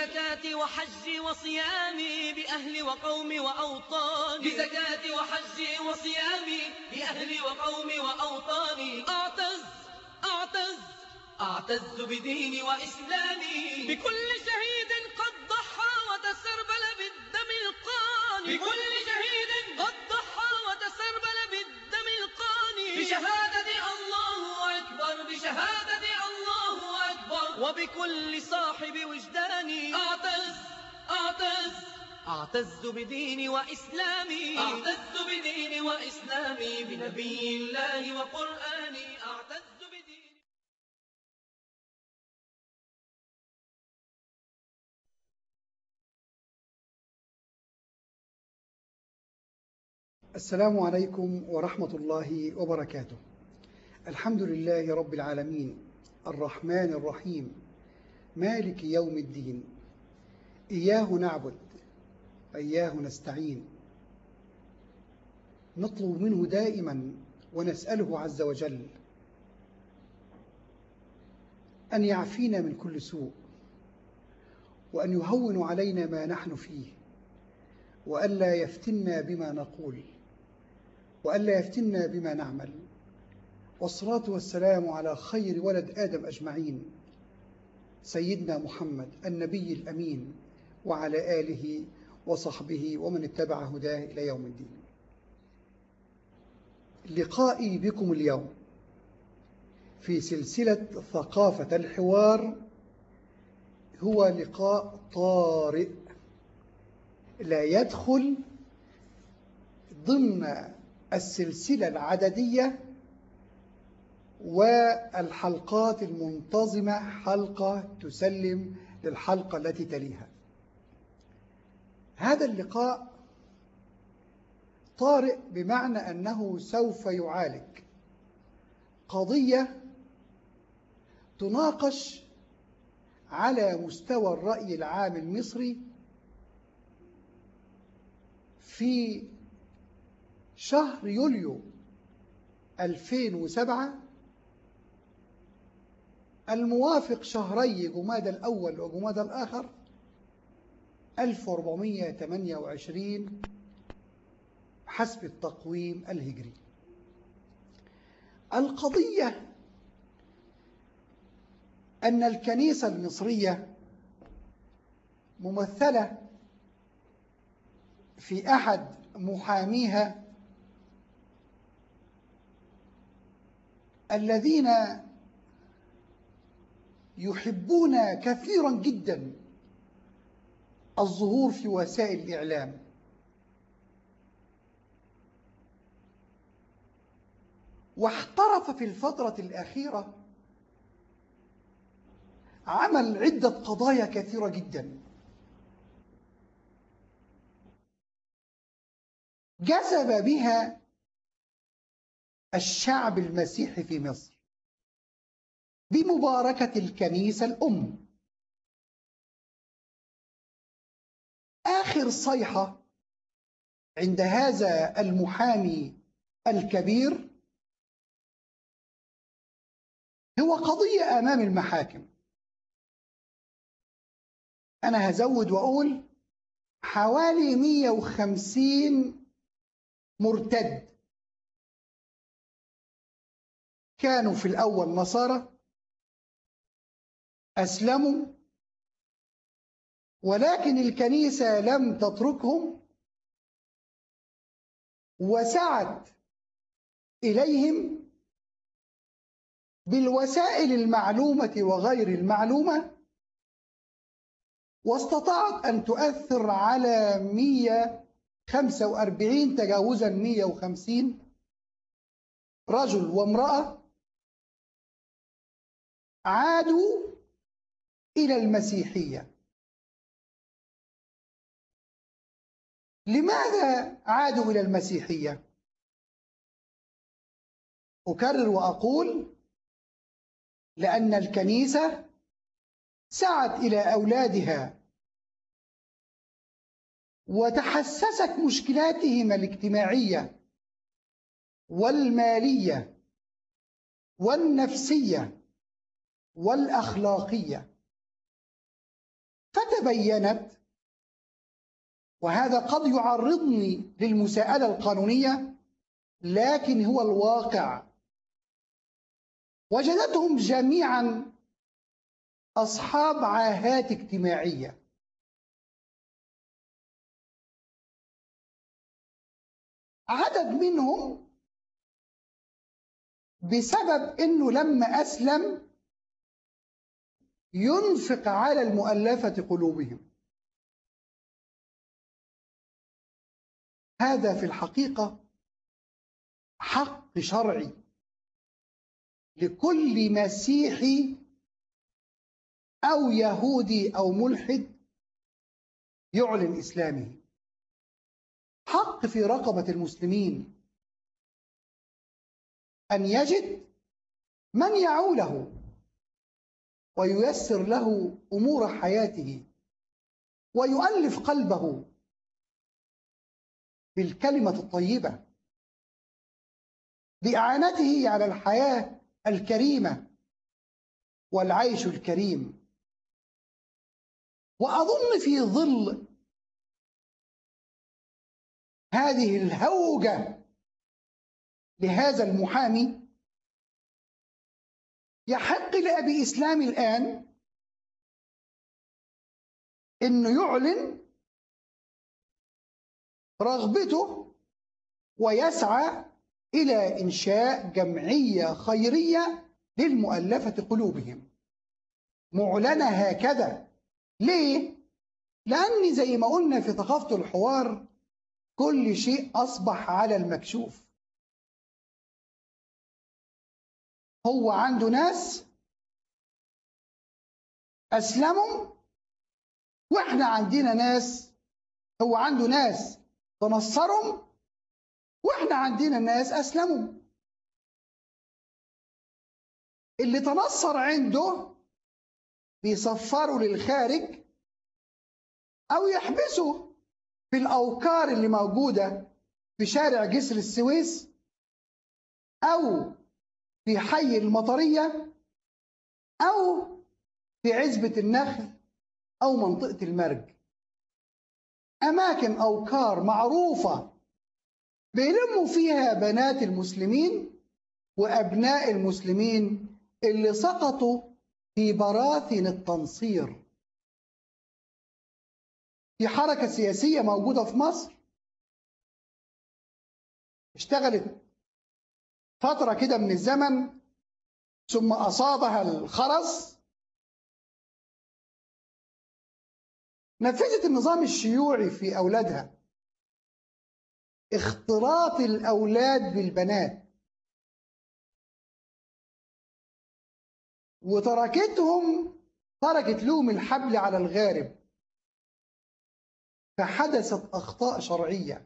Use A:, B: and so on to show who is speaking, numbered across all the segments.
A: بزكاة وحج وصيامي بأهل وقوم وأوطاني
B: بزكاة وحج وصيامي بأهل وقوم وأوطاني
A: أعتز أعتز
B: أعتز بديني وإسلامي
A: بكل شهيد قد ضحى وتسربل بالدم القاني
B: بكل شهيد
A: قد ضحى وتسربل بالدم القاني
B: بشهادة الله أكبر بشهادة الله أكبر
A: وبكل صاحب وجداني
B: أعتز أعتز
A: أعتز بديني وإسلامي
B: أعتز بديني وإسلامي بنبي الله وقرآني أعتز بديني
C: السلام عليكم ورحمة الله وبركاته الحمد لله رب العالمين الرحمن الرحيم مالك يوم الدين إياه نعبد وإياه نستعين نطلب منه دائما ونسأله عز وجل أن يعفينا من كل سوء وأن يهون علينا ما نحن فيه وألا يفتنا بما نقول وألا يفتنا بما نعمل والصلاة والسلام على خير ولد آدم أجمعين سيدنا محمد النبي الأمين وعلى آله وصحبه ومن اتبع هداه إلى يوم الدين لقائي بكم اليوم في سلسلة ثقافة الحوار هو لقاء طارئ لا يدخل ضمن السلسلة العددية والحلقات المنتظمة حلقة تسلم للحلقة التي تليها هذا اللقاء طارئ بمعنى أنه سوف يعالج قضية تناقش على مستوى الرأي العام المصري في شهر يوليو 2007 الموافق شهري جماد الأول وجماد الآخر 1428 حسب التقويم الهجري القضية أن الكنيسة المصرية ممثلة في أحد محاميها الذين يحبون كثيرا جدا الظهور في وسائل الإعلام واحترف في الفترة الأخيرة عمل عدة قضايا كثيرة جدا جذب بها الشعب المسيحي في مصر بمباركة الكنيسة الأم آخر صيحة عند هذا المحامي الكبير هو قضية أمام المحاكم أنا هزود وأقول حوالي 150 مرتد كانوا في الأول نصارى أسلموا ولكن الكنيسة لم تتركهم وسعت إليهم بالوسائل المعلومة وغير المعلومة واستطاعت أن تؤثر على 145 تجاوزا 150 رجل وامرأة عادوا إلى المسيحية لماذا عادوا إلى المسيحية؟ أكرر وأقول لأن الكنيسة سعت إلى أولادها وتحسست مشكلاتهم الاجتماعية والمالية والنفسية والأخلاقية تبينت وهذا قد يعرضني للمساءلة القانونية لكن هو الواقع وجدتهم جميعا أصحاب عاهات اجتماعية عدد منهم بسبب انه لما اسلم ينفق على المؤلفه قلوبهم هذا في الحقيقه حق شرعي لكل مسيحي او يهودي او ملحد يعلن اسلامه حق في رقبه المسلمين أن يجد من يعوله وييسر له أمور حياته ويؤلف قلبه بالكلمة الطيبة بإعانته على الحياة الكريمة والعيش الكريم وأظن في ظل هذه الهوجة لهذا المحامي يحق لأبي إسلام الآن أنه يعلن رغبته ويسعى إلى إنشاء جمعية خيرية للمؤلفة قلوبهم معلنة هكذا ليه؟ لأن زي ما قلنا في ثقافة الحوار كل شيء أصبح على المكشوف هو عنده ناس أسلموا وإحنا عندنا ناس هو عنده ناس تنصرهم وإحنا عندنا ناس أسلموا اللي تنصر عنده بيصفروا للخارج أو يحبسوا في الأوكار اللي موجودة في شارع جسر السويس أو في حي المطرية أو في عزبة النخل أو منطقة المرج أماكن أوكار معروفة بيلموا فيها بنات المسلمين وأبناء المسلمين اللي سقطوا في براثن التنصير في حركة سياسية موجودة في مصر اشتغلت فترة كده من الزمن ثم أصابها الخرس نفذت النظام الشيوعي في أولادها اختلاط الأولاد بالبنات وتركتهم تركت لهم الحبل على الغارب فحدثت أخطاء شرعية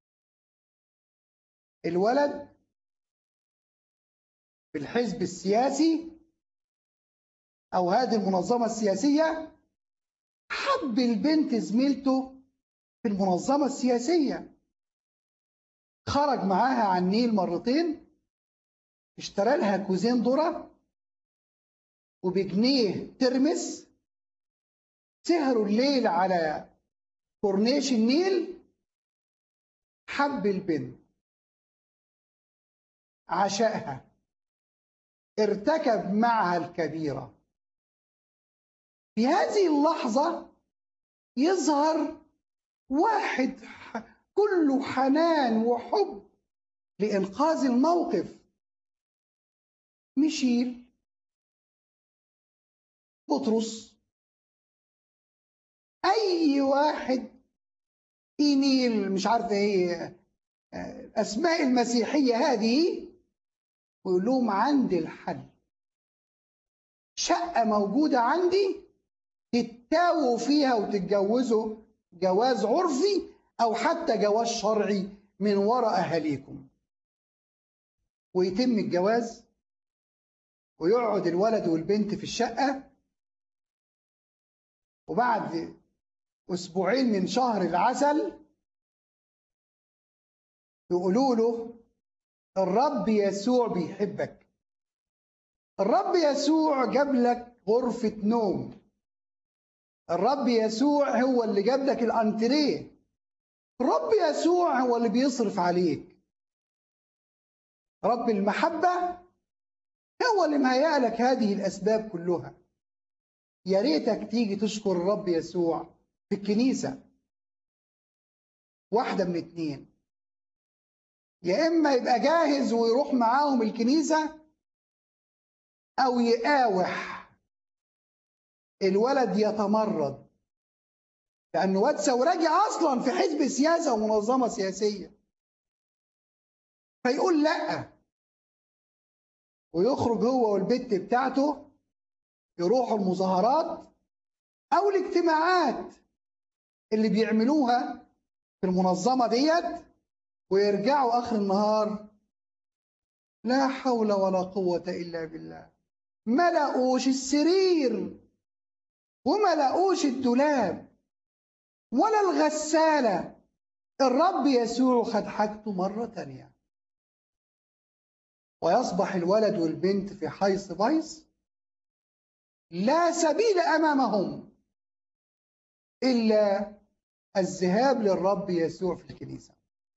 C: الولد في الحزب السياسي أو هذه المنظمة السياسية حب البنت زميلته في المنظمة السياسية خرج معاها على النيل مرتين اشترى لها كوزين ذرة وبجنيه ترمس سهروا الليل على كورنيش النيل حب البنت عشقها ارتكب معها الكبيرة في هذه اللحظة يظهر واحد كله حنان وحب لإنقاذ الموقف ميشيل بطرس أي واحد إيميل مش عارفة إيه الأسماء المسيحية هذه ويقول لهم عندي الحل شقة موجودة عندي تتاووا فيها وتتجوزوا جواز عرفي أو حتى جواز شرعي من وراء أهاليكم ويتم الجواز ويقعد الولد والبنت في الشقة وبعد أسبوعين من شهر العسل يقولوا له الرب يسوع بيحبك الرب يسوع جاب لك غرفة نوم الرب يسوع هو اللي جاب لك الانتريه الرب يسوع هو اللي بيصرف عليك رب المحبة هو اللي مهيأ لك هذه الأسباب كلها يا ريتك تيجي تشكر الرب يسوع في الكنيسة واحدة من اتنين يا إما يبقى جاهز ويروح معاهم الكنيسة أو يقاوح الولد يتمرد لأنه واد ثورجي أصلا في حزب سياسة ومنظمة سياسية فيقول لأ ويخرج هو والبت بتاعته يروحوا المظاهرات أو الاجتماعات اللي بيعملوها في المنظمة ديت ويرجعوا آخر النهار لا حول ولا قوة إلا بالله ما لقوش السرير وما لقوش الدولاب ولا الغسالة الرب يسوع خد حاجته مرة تانية ويصبح الولد والبنت في حيص بيص لا سبيل أمامهم إلا الذهاب للرب يسوع في الكنيسة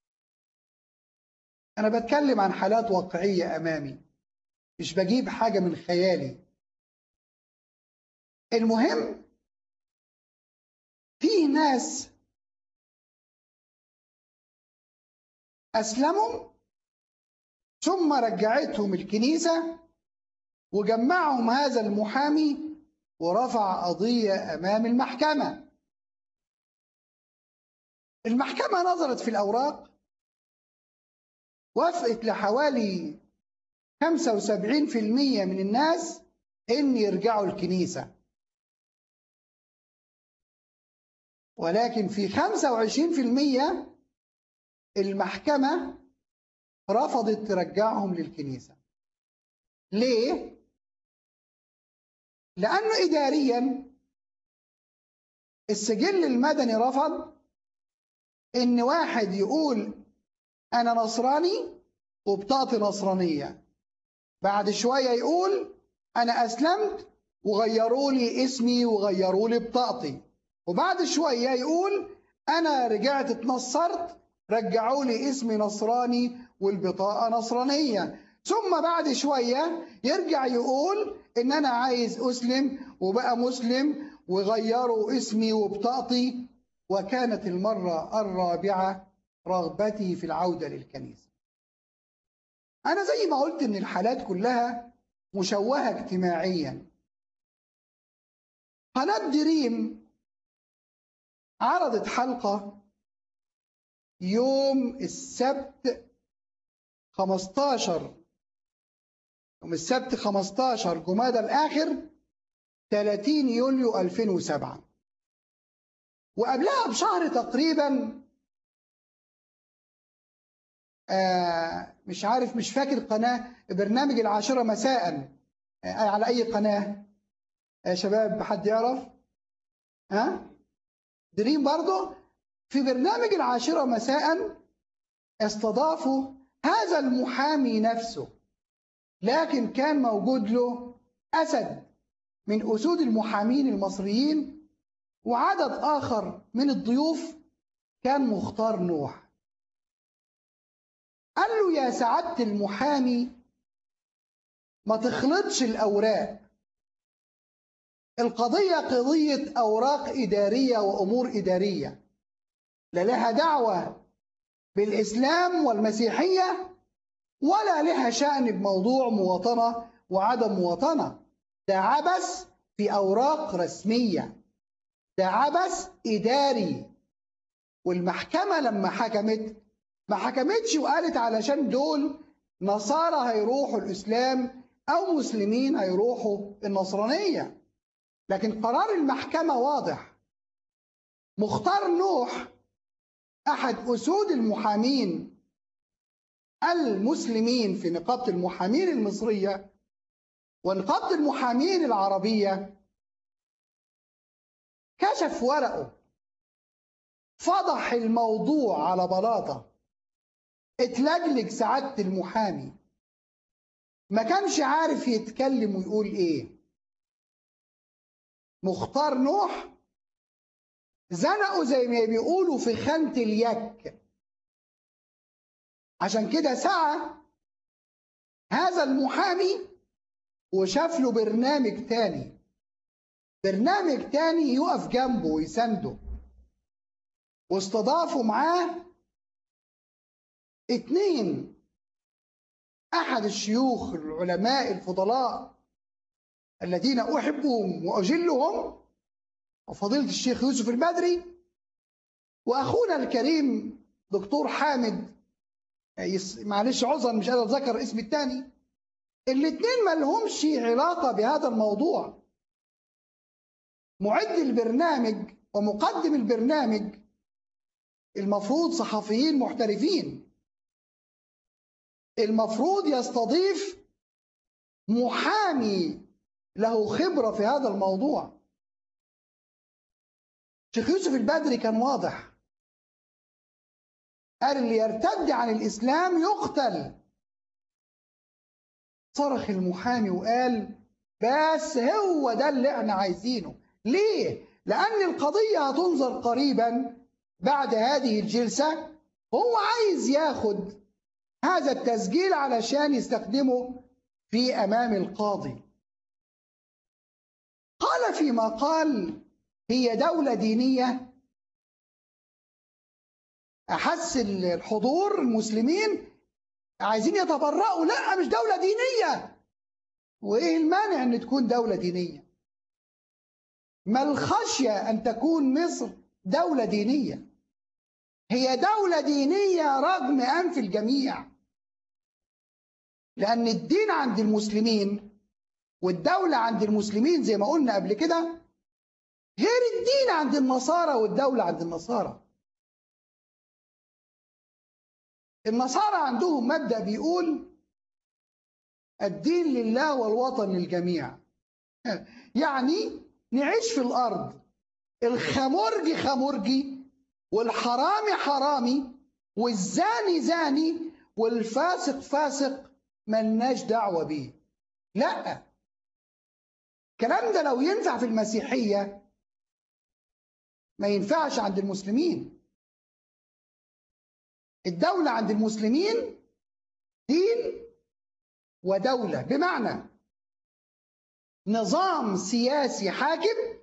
C: أنا بتكلم عن حالات واقعية أمامي مش بجيب حاجة من خيالي المهم في ناس أسلموا ثم رجعتهم الكنيسة وجمعهم هذا المحامي ورفع قضية أمام المحكمة المحكمة نظرت في الأوراق وافقت لحوالي 75% من الناس إن يرجعوا الكنيسة ولكن في 25% المحكمة رفضت ترجعهم للكنيسة ليه؟ لأنه إداريا السجل المدني رفض إن واحد يقول أنا نصراني وبطاقتي نصرانية بعد شوية يقول أنا أسلمت وغيروا لي اسمي وغيروا لي بطاقتي وبعد شوية يقول أنا رجعت اتنصرت رجعوا لي اسمي نصراني والبطاقة نصرانية ثم بعد شوية يرجع يقول إن أنا عايز أسلم وبقى مسلم وغيروا اسمي وبطاقتي وكانت المرة الرابعة رغبتي في العودة للكنيسة أنا زي ما قلت إن الحالات كلها مشوهة اجتماعيا قناة دريم عرضت حلقة يوم السبت 15 يوم السبت 15 جمادى الآخر 30 يوليو 2007 وقبلها بشهر تقريبا آه مش عارف مش فاكر قناة برنامج العاشرة مساء آه على أي قناة يا شباب حد يعرف ها دريم برضه في برنامج العاشرة مساء استضافوا هذا المحامي نفسه لكن كان موجود له أسد من أسود المحامين المصريين وعدد آخر من الضيوف كان مختار نوح قال له يا سعادة المحامي ما تخلطش الأوراق القضية قضية أوراق إدارية وأمور إدارية لا لها دعوة بالإسلام والمسيحية ولا لها شأن بموضوع مواطنة وعدم مواطنة ده عبث في أوراق رسمية ده عبث إداري والمحكمة لما حكمت ما حكمتش وقالت علشان دول نصارى هيروحوا الإسلام أو مسلمين هيروحوا النصرانية لكن قرار المحكمة واضح مختار نوح أحد أسود المحامين المسلمين في نقابة المحامين المصرية ونقابة المحامين العربية كشف ورقه فضح الموضوع على بلاطة اتلجلج سعادة المحامي ما كانش عارف يتكلم ويقول ايه مختار نوح زنقوا زي ما بيقولوا في خانة اليك عشان كده سعى هذا المحامي وشاف له برنامج تاني برنامج تاني يقف جنبه ويسنده واستضافوا معاه اتنين أحد الشيوخ العلماء الفضلاء الذين أحبهم وأجلهم وفضيلة الشيخ يوسف البدري وأخونا الكريم دكتور حامد معلش عذرا مش قادر أتذكر اسم الثاني الاثنين ما لهمش علاقة بهذا الموضوع معد البرنامج ومقدم البرنامج المفروض صحفيين محترفين المفروض يستضيف محامي له خبرة في هذا الموضوع شيخ يوسف البدري كان واضح قال اللي يرتد عن الإسلام يقتل صرخ المحامي وقال بس هو ده اللي احنا عايزينه ليه؟ لأن القضية هتنظر قريبا بعد هذه الجلسة هو عايز ياخد هذا التسجيل علشان يستخدمه في أمام القاضي قال فيما قال هي دولة دينية أحس الحضور المسلمين عايزين يتبرأوا لا مش دولة دينية وإيه المانع أن تكون دولة دينية ما الخشية أن تكون مصر دولة دينية هي دولة دينية رغم أنف الجميع لأن الدين عند المسلمين والدولة عند المسلمين زي ما قلنا قبل كده غير الدين عند النصارى والدولة عند النصارى النصارى عندهم مبدأ بيقول الدين لله والوطن للجميع يعني نعيش في الأرض الخمرجي خمرجي والحرامي حرامي والزاني زاني والفاسق فاسق ملناش دعوة بيه لا الكلام ده لو ينفع في المسيحية ما ينفعش عند المسلمين الدولة عند المسلمين دين ودولة بمعنى نظام سياسي حاكم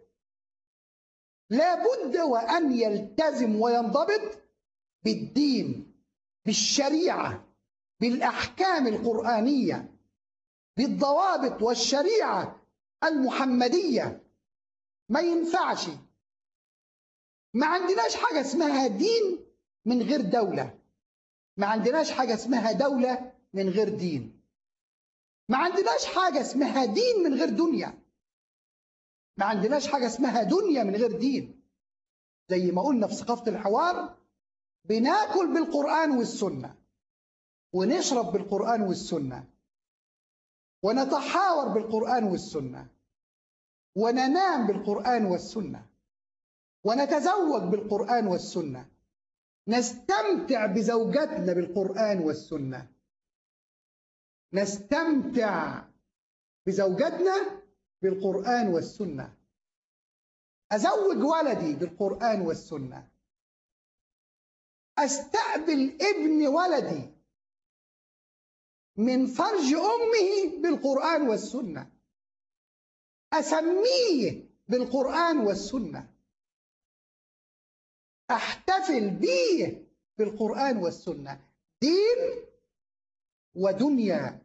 C: لابد وأن يلتزم وينضبط بالدين بالشريعة بالأحكام القرآنية بالضوابط والشريعة المحمدية ما ينفعش ما عندناش حاجة اسمها دين من غير دولة ما عندناش حاجة اسمها دولة من غير دين ما عندناش حاجة اسمها دين من غير دنيا ما عندناش حاجة اسمها دنيا من غير دين زي ما قلنا في ثقافة الحوار بناكل بالقرآن والسنة ونشرب بالقرآن والسنة ونتحاور بالقرآن والسنة وننام بالقرآن والسنة ونتزوج بالقرآن والسنة نستمتع بزوجتنا بالقرآن والسنة نستمتع بزوجتنا بالقرآن والسنة أزوج ولدي بالقرآن والسنة أستقبل ابن ولدي من فرج أمه بالقرآن والسنة أسميه بالقرآن والسنة أحتفل بيه بالقرآن والسنة دين ودنيا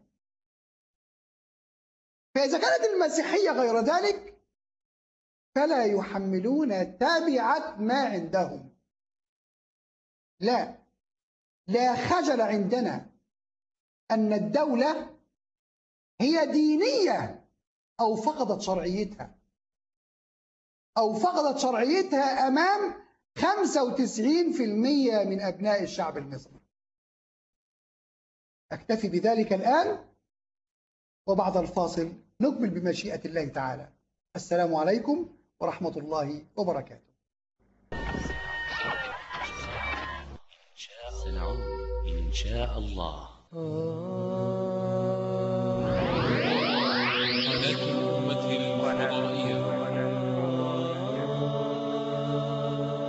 C: فإذا كانت المسيحية غير ذلك فلا يحملون تابعة ما عندهم لا لا خجل عندنا أن الدولة هي دينية أو فقدت شرعيتها أو فقدت شرعيتها أمام 95% من أبناء الشعب المصري أكتفي بذلك الآن وبعد الفاصل نكمل بمشيئة الله تعالى السلام عليكم ورحمة الله وبركاته
D: سنعود إن شاء الله
E: قناة الأمة الفضائية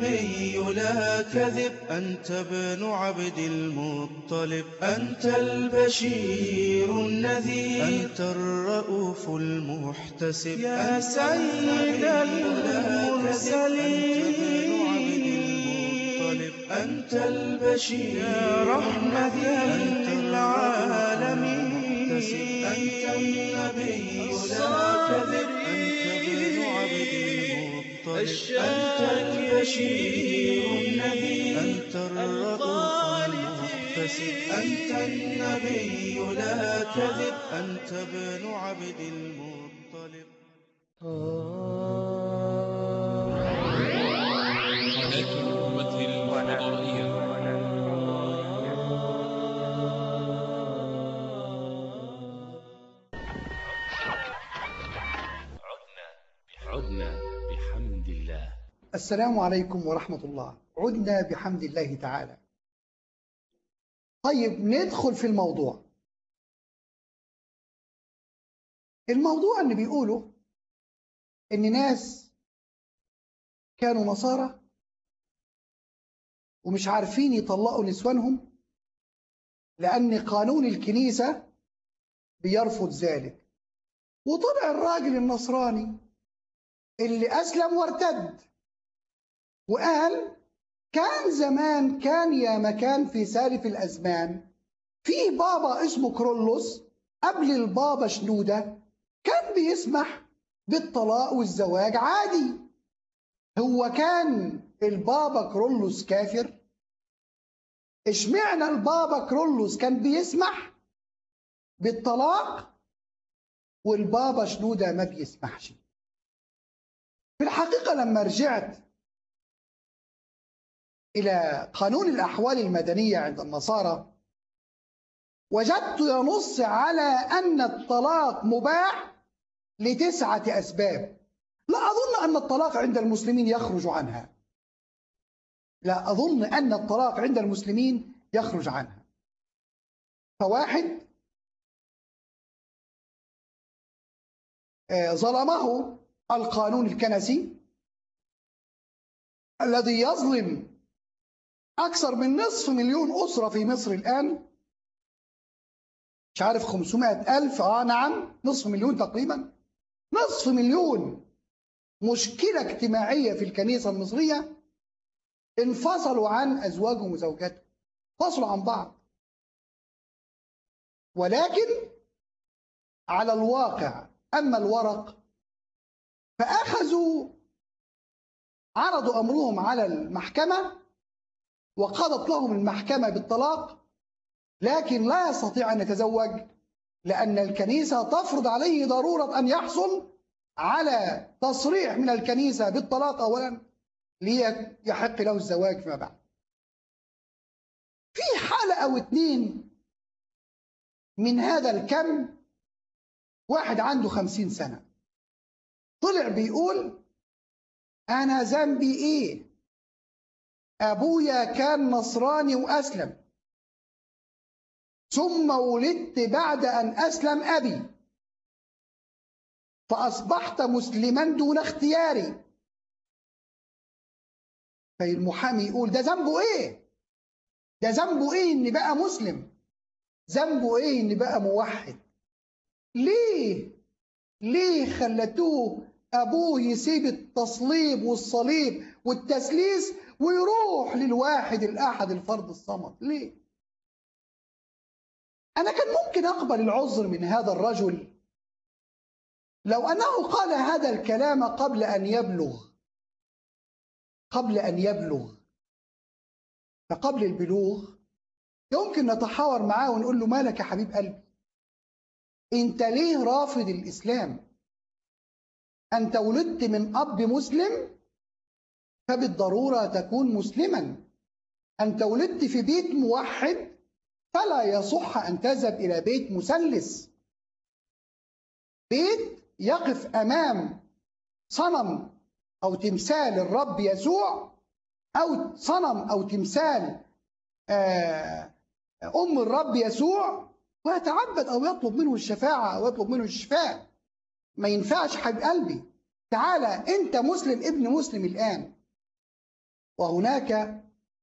E: النبي لا كذب أنت ابن عبد المطلب أنت البشير النذير أنت الرؤوف المحتسب يا سيد المرسلين أنت البشير يا رحمة للعالمين أنت النبي لا كذب أنت البشير النذير أنت الرؤوف المحتسب أنت النبي لا كذب أنت ابن عبد المطلب
D: قناة الأمة الفضائية عدنا بحمد الله
C: السلام عليكم ورحمة الله عدنا بحمد الله تعالى طيب ندخل في الموضوع الموضوع اللي بيقوله ان ناس كانوا نصارى ومش عارفين يطلقوا نسوانهم لان قانون الكنيسة بيرفض ذلك وطلع الراجل النصراني اللي اسلم وارتد وقال كان زمان كان يا مكان في سالف الأزمان في بابا اسمه كرولوس قبل البابا شنودة كان بيسمح بالطلاق والزواج عادي هو كان البابا كرولوس كافر اشمعنى البابا كرولوس كان بيسمح بالطلاق والبابا شنودة ما بيسمحش في الحقيقة لما رجعت إلى قانون الأحوال المدنية عند النصارى وجدت ينص على أن الطلاق مباح لتسعة أسباب لا أظن أن الطلاق عند المسلمين يخرج عنها لا أظن أن الطلاق عند المسلمين يخرج عنها فواحد آه، ظلمه القانون الكنسي الذي يظلم أكثر من نصف مليون أسرة في مصر الآن مش عارف 500 ألف آه نعم نصف مليون تقريبا نصف مليون مشكلة اجتماعية في الكنيسة المصرية انفصلوا عن أزواجهم وزوجاتهم فصلوا عن بعض ولكن على الواقع أما الورق فأخذوا عرضوا أمرهم على المحكمة وقضت لهم المحكمة بالطلاق لكن لا يستطيع أن يتزوج لأن الكنيسة تفرض عليه ضرورة أن يحصل على تصريح من الكنيسة بالطلاق أولا ليحق له الزواج فيما بعد في حالة أو اتنين من هذا الكم واحد عنده خمسين سنة طلع بيقول أنا ذنبي إيه أبويا كان نصراني وأسلم ثم ولدت بعد أن أسلم أبي فأصبحت مسلما دون اختياري فالمحامي يقول ده ذنبه إيه؟ ده ذنبه إيه إن بقى مسلم؟ ذنبه إيه إن بقى موحد؟ ليه؟ ليه خلتوه أبوه يسيب التصليب والصليب والتسليس ويروح للواحد الأحد الفرد الصمد ليه؟ أنا كان ممكن أقبل العذر من هذا الرجل لو أنه قال هذا الكلام قبل أن يبلغ قبل أن يبلغ فقبل البلوغ يمكن نتحاور معاه ونقول له مالك يا حبيب قلبي انت ليه رافض الإسلام أنت ولدت من أب مسلم فبالضرورة تكون مسلما أنت ولدت في بيت موحد فلا يصح أن تذهب إلى بيت مسلس بيت يقف أمام صنم أو تمثال الرب يسوع أو صنم أو تمثال آه، أم الرب يسوع ويتعبد أو يطلب منه الشفاعة أو يطلب منه الشفاء ما ينفعش حبيب قلبي تعالى أنت مسلم ابن مسلم الآن وهناك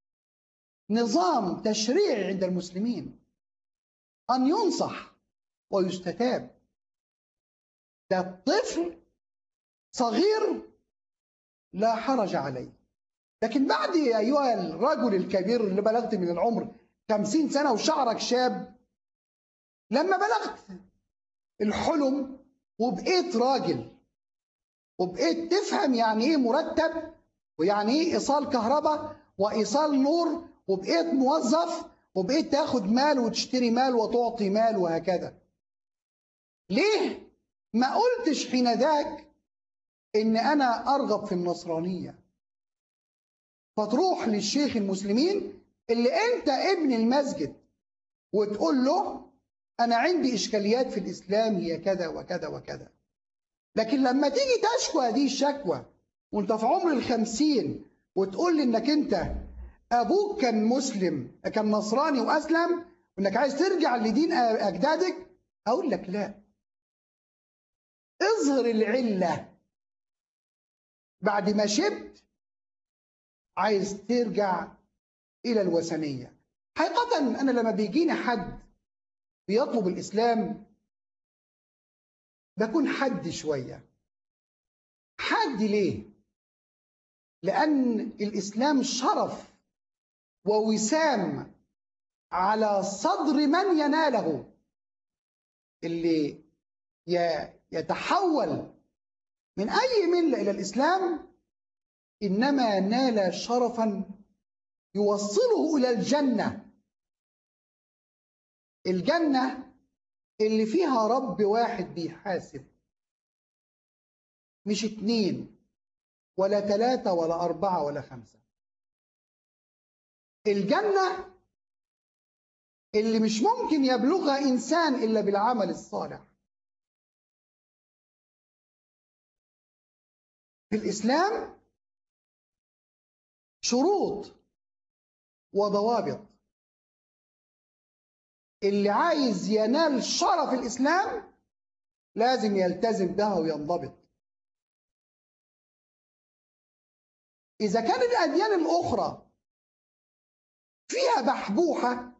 C: نظام تشريعي عند المسلمين أن ينصح ويستتاب ده الطفل صغير لا حرج عليه لكن بعد أيها الرجل الكبير اللي بلغت من العمر خمسين سنة وشعرك شاب لما بلغت الحلم وبقيت راجل وبقيت تفهم يعني ايه مرتب ويعني ايه ايصال كهرباء وايصال نور وبقيت موظف وبقيت تاخد مال وتشتري مال وتعطي مال وهكذا ليه ما قلتش حين ذاك ان انا ارغب في النصرانيه فتروح للشيخ المسلمين اللي انت ابن المسجد وتقول له انا عندي اشكاليات في الاسلام هي كذا وكذا وكذا لكن لما تيجي تشكو هذه الشكوى وانت في عمر الخمسين وتقول لي انك انت ابوك كان مسلم كان نصراني واسلم وانك عايز ترجع لدين اجدادك اقول لك لا اظهر العله بعد ما شبت عايز ترجع الى الوثنيه حقيقه انا لما بيجيني حد بيطلب الاسلام بكون حد شويه حد ليه لان الاسلام شرف ووسام على صدر من يناله اللي يتحول من اي مله الى الاسلام انما نال شرفا يوصله الى الجنه الجنه اللي فيها رب واحد بيحاسب مش اتنين ولا تلاتة ولا أربعة ولا خمسة الجنة اللي مش ممكن يبلغها إنسان إلا بالعمل الصالح في الإسلام شروط وضوابط اللي عايز ينال شرف الإسلام لازم يلتزم بها وينضبط إذا كان الأديان الأخرى فيها بحبوحة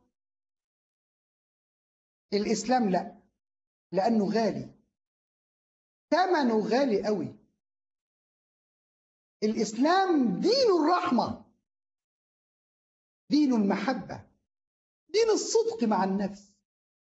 C: الإسلام لا لأنه غالي ثمنه غالي قوي الإسلام دين الرحمة دين المحبة دين الصدق مع النفس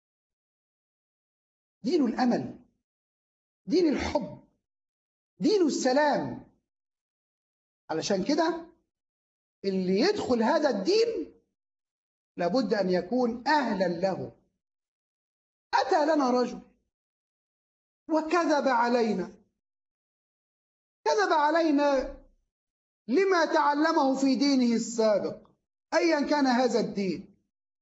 C: دين الأمل دين الحب دين السلام علشان كده اللي يدخل هذا الدين لابد أن يكون أهلا له أتى لنا رجل وكذب علينا كذب علينا لما تعلمه في دينه السابق أيا كان هذا الدين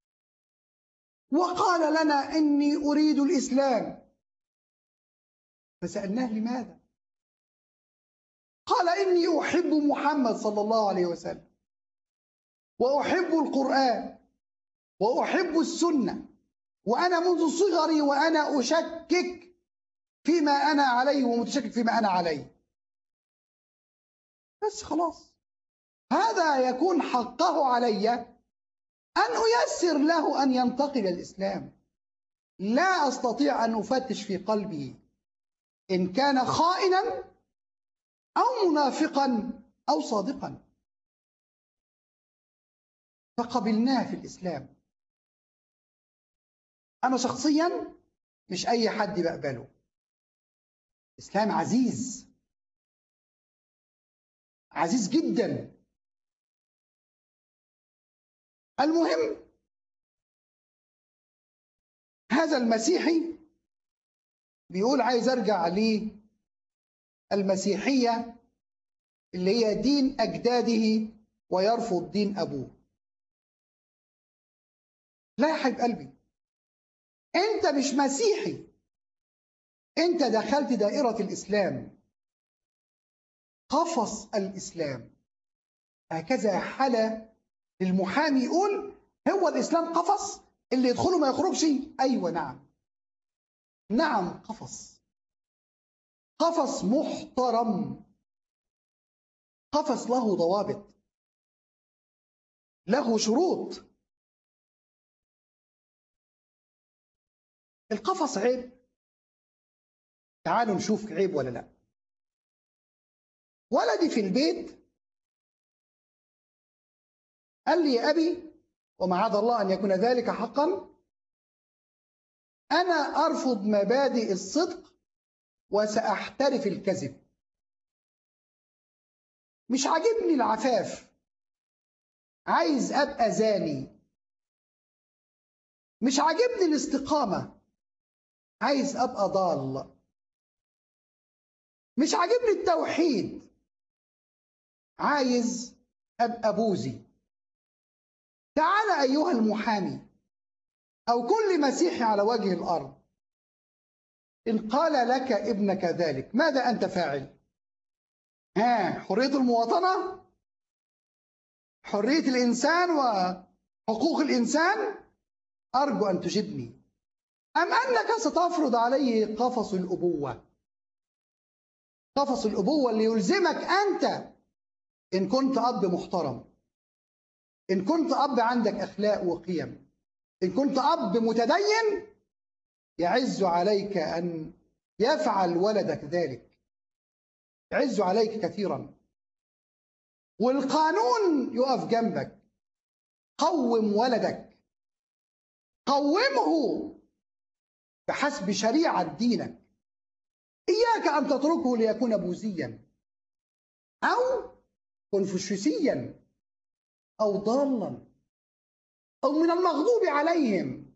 C: وقال لنا إني أريد الإسلام فسألناه لماذا قال إني أحب محمد صلى الله عليه وسلم وأحب القرآن وأحب السنة وأنا منذ صغري وأنا أشكك فيما أنا عليه ومتشكك فيما أنا عليه بس خلاص هذا يكون حقه علي أن أيسر له أن ينتقل الإسلام لا أستطيع أن أفتش في قلبه إن كان خائنا أو منافقا أو صادقا فقبلناه في الإسلام أنا شخصيا مش أي حد بقبله الإسلام عزيز عزيز جدا المهم هذا المسيحي بيقول عايز ارجع للمسيحيه اللي هي دين اجداده ويرفض دين ابوه لا يا حبيب قلبي انت مش مسيحي انت دخلت دائره الاسلام قفص الاسلام هكذا حلا المحامي يقول هو الإسلام قفص اللي يدخله ما يخرجش أيوة نعم نعم قفص قفص محترم قفص له ضوابط له شروط القفص عيب تعالوا نشوف عيب ولا لا ولدي في البيت قال لي يا أبي ومعاذ الله أن يكون ذلك حقا أنا أرفض مبادئ الصدق وسأحترف الكذب مش عاجبني العفاف عايز أبقى زاني مش عاجبني الاستقامة عايز أبقى ضال مش عاجبني التوحيد عايز أبقى بوذي تعال أيها المحامي أو كل مسيحي على وجه الأرض إن قال لك ابنك ذلك ماذا أنت فاعل؟ ها حرية المواطنة حرية الإنسان وحقوق الإنسان أرجو أن تجبني أم أنك ستفرض عليه قفص الأبوة قفص الأبوة اللي يلزمك أنت إن كنت أب محترم إن كنت أب عندك أخلاق وقيم إن كنت أب متدين يعز عليك أن يفعل ولدك ذلك يعز عليك كثيرا والقانون يقف جنبك قوم ولدك قومه بحسب شريعة دينك إياك أن تتركه ليكون بوذيا أو كونفوشيوسيا أو ضالا أو من المغضوب عليهم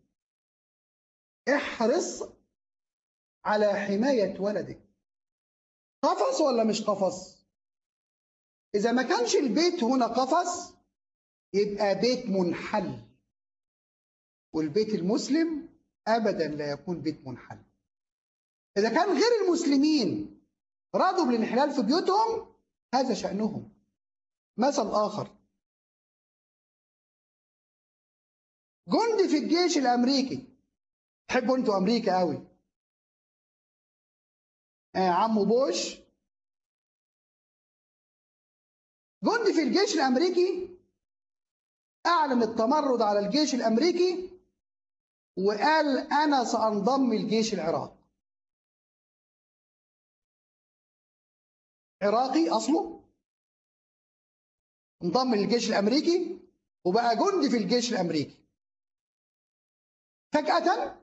C: احرص على حماية ولدك قفص ولا مش قفص إذا ما كانش البيت هنا قفص يبقى بيت منحل والبيت المسلم أبدا لا يكون بيت منحل إذا كان غير المسلمين رضوا بالانحلال في بيوتهم هذا شأنهم مثل آخر جندي في الجيش الأمريكي تحبوا أنتوا أمريكا قوي آه عمو بوش جندي في الجيش الأمريكي أعلن التمرد على الجيش الأمريكي وقال أنا سأنضم الجيش العراقي عراقي أصله انضم للجيش الأمريكي وبقى جندي في الجيش الأمريكي فجأة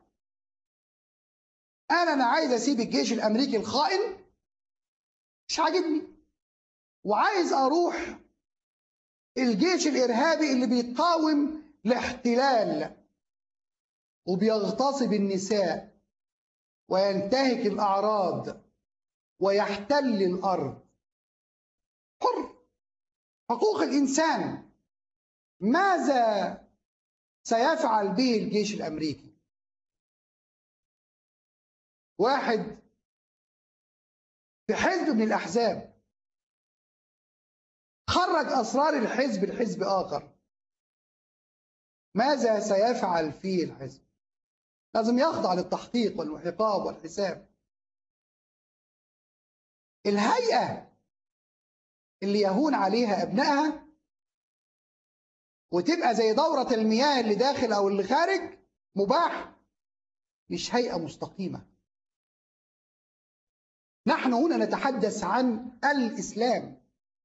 C: قال أنا عايز أسيب الجيش الأمريكي الخائن مش عاجبني وعايز أروح الجيش الإرهابي اللي بيقاوم الاحتلال وبيغتصب النساء وينتهك الأعراض ويحتل الأرض حر حقوق الإنسان ماذا سيفعل به الجيش الأمريكي واحد في حزب من الأحزاب خرج أسرار الحزب لحزب آخر ماذا سيفعل فيه الحزب لازم يخضع للتحقيق والمحقاب والحساب الهيئة اللي يهون عليها أبنائها وتبقى زي دورة المياه اللي داخل أو اللي خارج مباح مش هيئة مستقيمة نحن هنا نتحدث عن الإسلام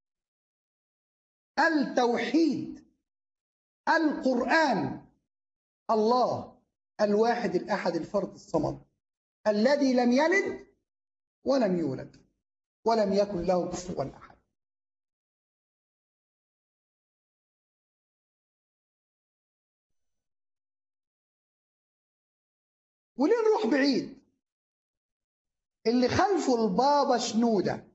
C: التوحيد القرآن الله الواحد الأحد الفرد الصمد الذي لم يلد ولم يولد ولم يكن له كفوا أحد وليه نروح بعيد اللي خلفه البابا شنودة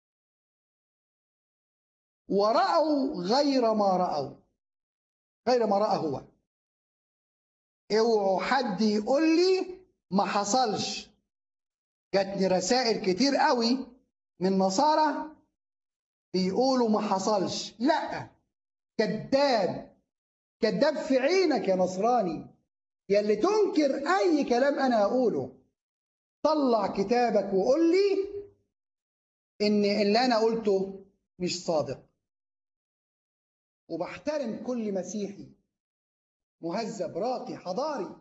C: ورأوا غير ما رأوا غير ما رأى هو اوعوا حد يقول لي ما حصلش جاتني رسائل كتير قوي من نصارى بيقولوا ما حصلش لا كذاب كذاب في عينك يا نصراني يا اللي تنكر اي كلام انا اقوله طلع كتابك وقول لي ان اللي انا قلته مش صادق وبحترم كل مسيحي مهذب راقي حضاري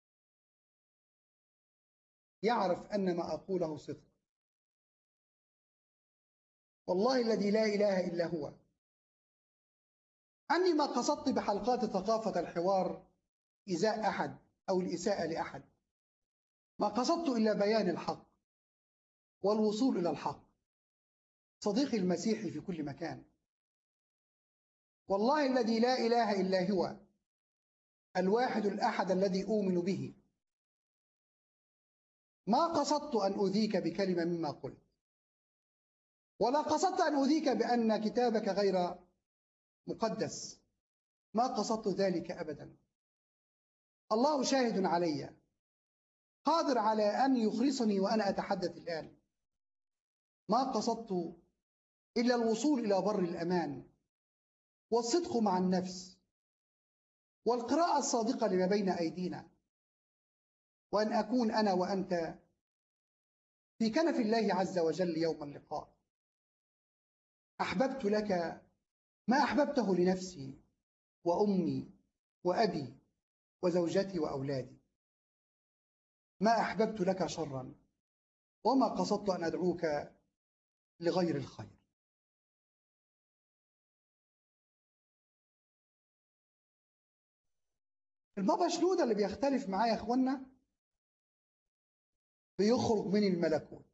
C: يعرف أن ما أقوله صدق والله الذي لا إله إلا هو أني ما قصدت بحلقات ثقافة الحوار إزاء أحد أو الإساءة لأحد ما قصدت إلا بيان الحق والوصول إلى الحق صديقي المسيحي في كل مكان والله الذي لا إله إلا هو الواحد الأحد الذي أؤمن به ما قصدت أن أذيك بكلمة مما قلت ولا قصدت أن أذيك بأن كتابك غير مقدس ما قصدت ذلك أبدا الله شاهد علي قادر على أن يخلصني وأنا أتحدث الآن ما قصدت إلا الوصول إلى بر الأمان والصدق مع النفس والقراءة الصادقة لما بين أيدينا وأن أكون أنا وأنت في كنف الله عز وجل يوم اللقاء أحببت لك ما أحببته لنفسي وأمي وأبي وزوجتي وأولادي ما أحببت لك شرا وما قصدت أن أدعوك لغير الخير البابا شنودة اللي بيختلف معايا يا اخوانا بيخرج من الملكوت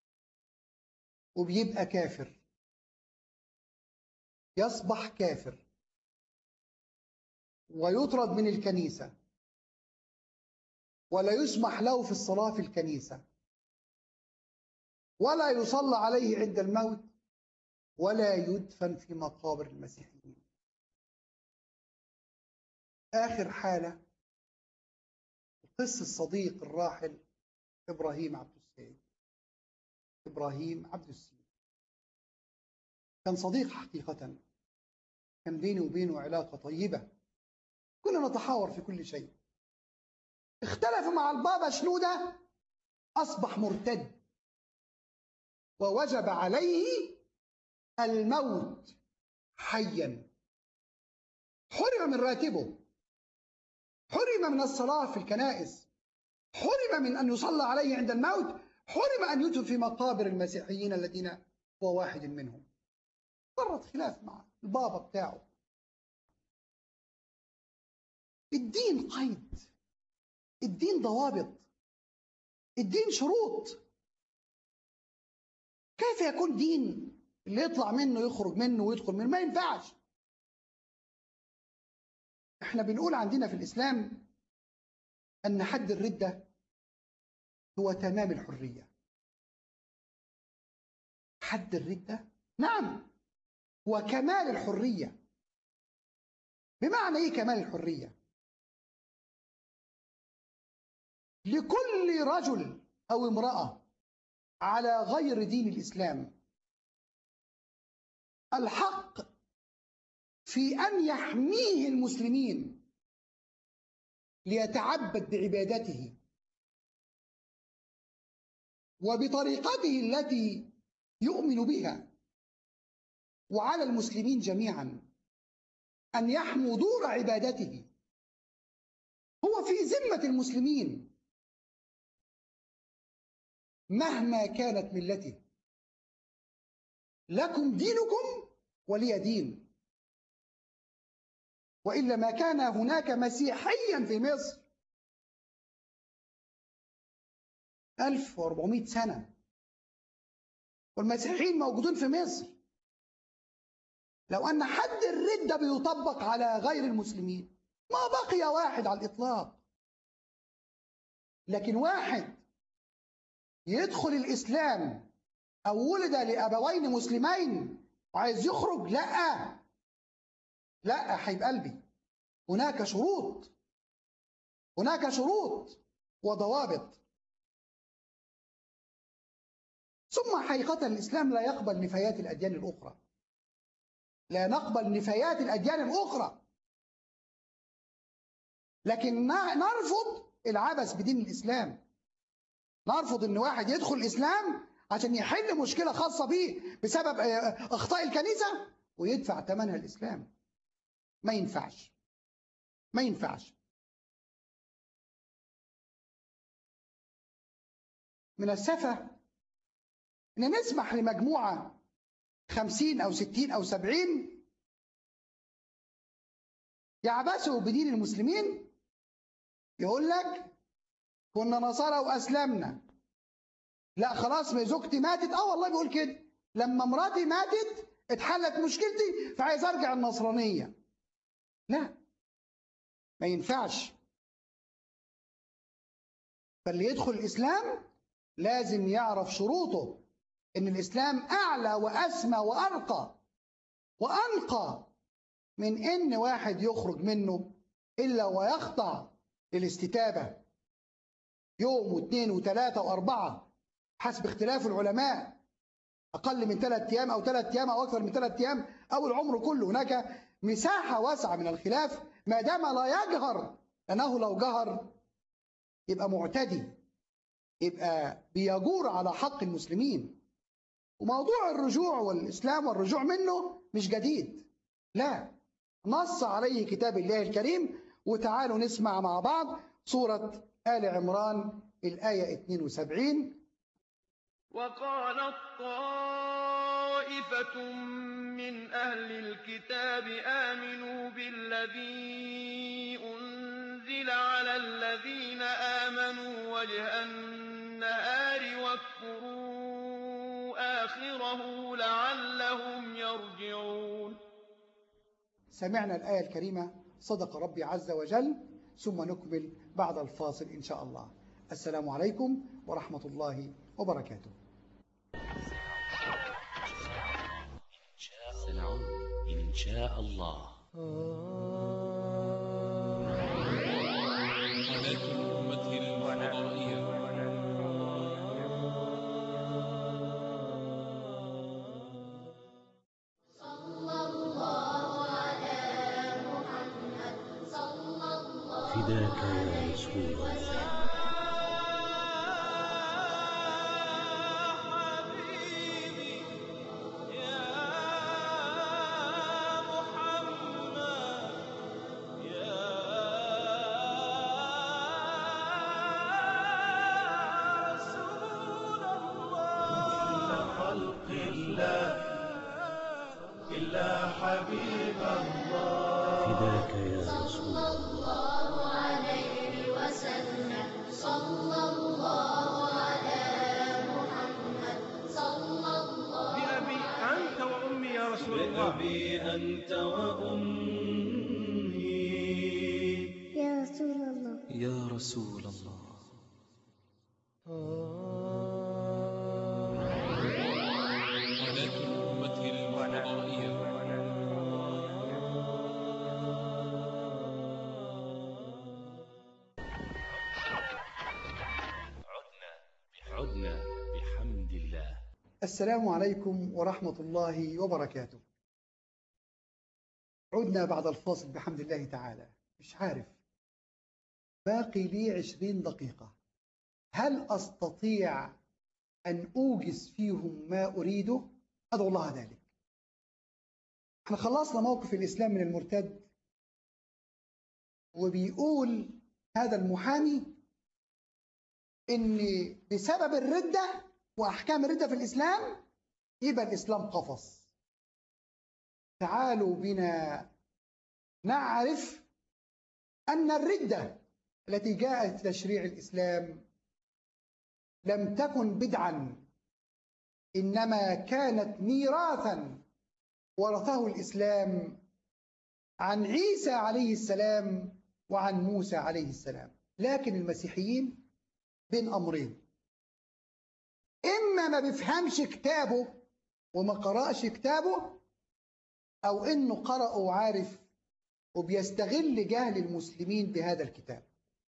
C: وبيبقى كافر يصبح كافر ويطرد من الكنيسة ولا يسمح له في الصلاة في الكنيسة ولا يصلى عليه عند الموت ولا يدفن في مقابر المسيحيين آخر حالة قصة الصديق الراحل إبراهيم عبد السيد إبراهيم عبد السيد كان صديق حقيقة كان بيني وبينه علاقة طيبة كنا نتحاور في كل شيء اختلف مع البابا شنودة أصبح مرتد ووجب عليه الموت حيا حرم من راتبه حرم من الصلاة في الكنائس حرم من أن يصلى عليه عند الموت حرم أن يدفن في مقابر المسيحيين الذين هو واحد منهم مجرد خلاف مع البابا بتاعه الدين قيد الدين ضوابط الدين شروط كيف يكون دين اللي يطلع منه يخرج منه ويدخل منه ما ينفعش احنا بنقول عندنا في الإسلام أن حد الردة هو تمام الحرية حد الردة نعم هو كمال الحرية بمعنى ايه كمال الحرية لكل رجل أو امرأة على غير دين الإسلام الحق في أن يحميه المسلمين ليتعبد بعبادته وبطريقته التي يؤمن بها وعلى المسلمين جميعا أن يحموا دور عبادته هو في ذمة المسلمين مهما كانت ملته لكم دينكم ولي دين وإلا ما كان هناك مسيحيا في مصر 1400 سنة والمسيحيين موجودين في مصر لو أن حد الردة بيطبق على غير المسلمين ما بقي واحد على الإطلاق لكن واحد يدخل الإسلام أو ولد لأبوين مسلمين وعايز يخرج لا لا حبيب قلبي هناك شروط هناك شروط وضوابط ثم حقيقة الإسلام لا يقبل نفايات الأديان الأخرى لا نقبل نفايات الأديان الأخرى لكن نرفض العبث بدين الإسلام نرفض ان واحد يدخل الإسلام عشان يحل مشكلة خاصة به بسبب أخطاء الكنيسة ويدفع ثمنها الإسلام ما ينفعش ما ينفعش من السفة إن نسمح لمجموعة خمسين أو ستين أو سبعين يعبثوا بدين المسلمين يقول لك كنا نصارى وأسلمنا لا خلاص ما زوجتي ماتت اه والله بيقول كده لما مراتي ماتت اتحلت مشكلتي فعايز ارجع النصرانيه لا ما ينفعش فاللي يدخل الاسلام لازم يعرف شروطه ان الاسلام اعلى واسمى وارقى وانقى من ان واحد يخرج منه الا ويخضع للاستتابه يوم واثنين وثلاثه واربعه حسب اختلاف العلماء أقل من ثلاث أيام أو ثلاث أيام أو أكثر من ثلاث أيام أو العمر كله هناك مساحة واسعة من الخلاف ما دام لا يجهر لأنه لو جهر يبقى معتدي يبقى بيجور على حق المسلمين وموضوع الرجوع والإسلام والرجوع منه مش جديد لا نص عليه كتاب الله الكريم وتعالوا نسمع مع بعض سورة آل عمران الآية 72
F: وقالت طائفة من أهل الكتاب آمنوا بالذي أنزل على الذين آمنوا وجه النهار واكفروا آخره لعلهم يرجعون
C: سمعنا الآية الكريمة صدق ربي عز وجل ثم نكمل بعد الفاصل إن شاء الله السلام عليكم ورحمة الله وبركاته
D: سنعود إن شاء الله
B: قناة الأمة الفضائية
D: فداك يا رسول الله
E: خلق الله إلا حبيب الله
D: فداك يا رسول الله
G: الله عليه وسلم صلى الله على محمد صلى الله
F: بأبي أنت وأمي يا رسول الله
E: بأبي أنت وأمي
G: يا رسول الله
H: يا رسول الله
B: قناة الأمة الفضائية
D: عدنا بحمد الله
C: السلام عليكم ورحمة الله وبركاته عدنا بعد الفاصل بحمد الله تعالى مش عارف باقي لي عشرين دقيقة هل أستطيع أن أوجز فيهم ما أريده أدعو الله ذلك احنا خلصنا موقف الإسلام من المرتد وبيقول هذا المحامي ان بسبب الردة واحكام الردة في الاسلام يبقى الاسلام قفص تعالوا بنا نعرف ان الردة التي جاءت تشريع الاسلام لم تكن بدعا انما كانت ميراثا ورثه الاسلام عن عيسى عليه السلام وعن موسى عليه السلام لكن المسيحيين بين امرين اما ما بيفهمش كتابه وما قرأش كتابه او انه قرأ وعارف وبيستغل جهل المسلمين بهذا الكتاب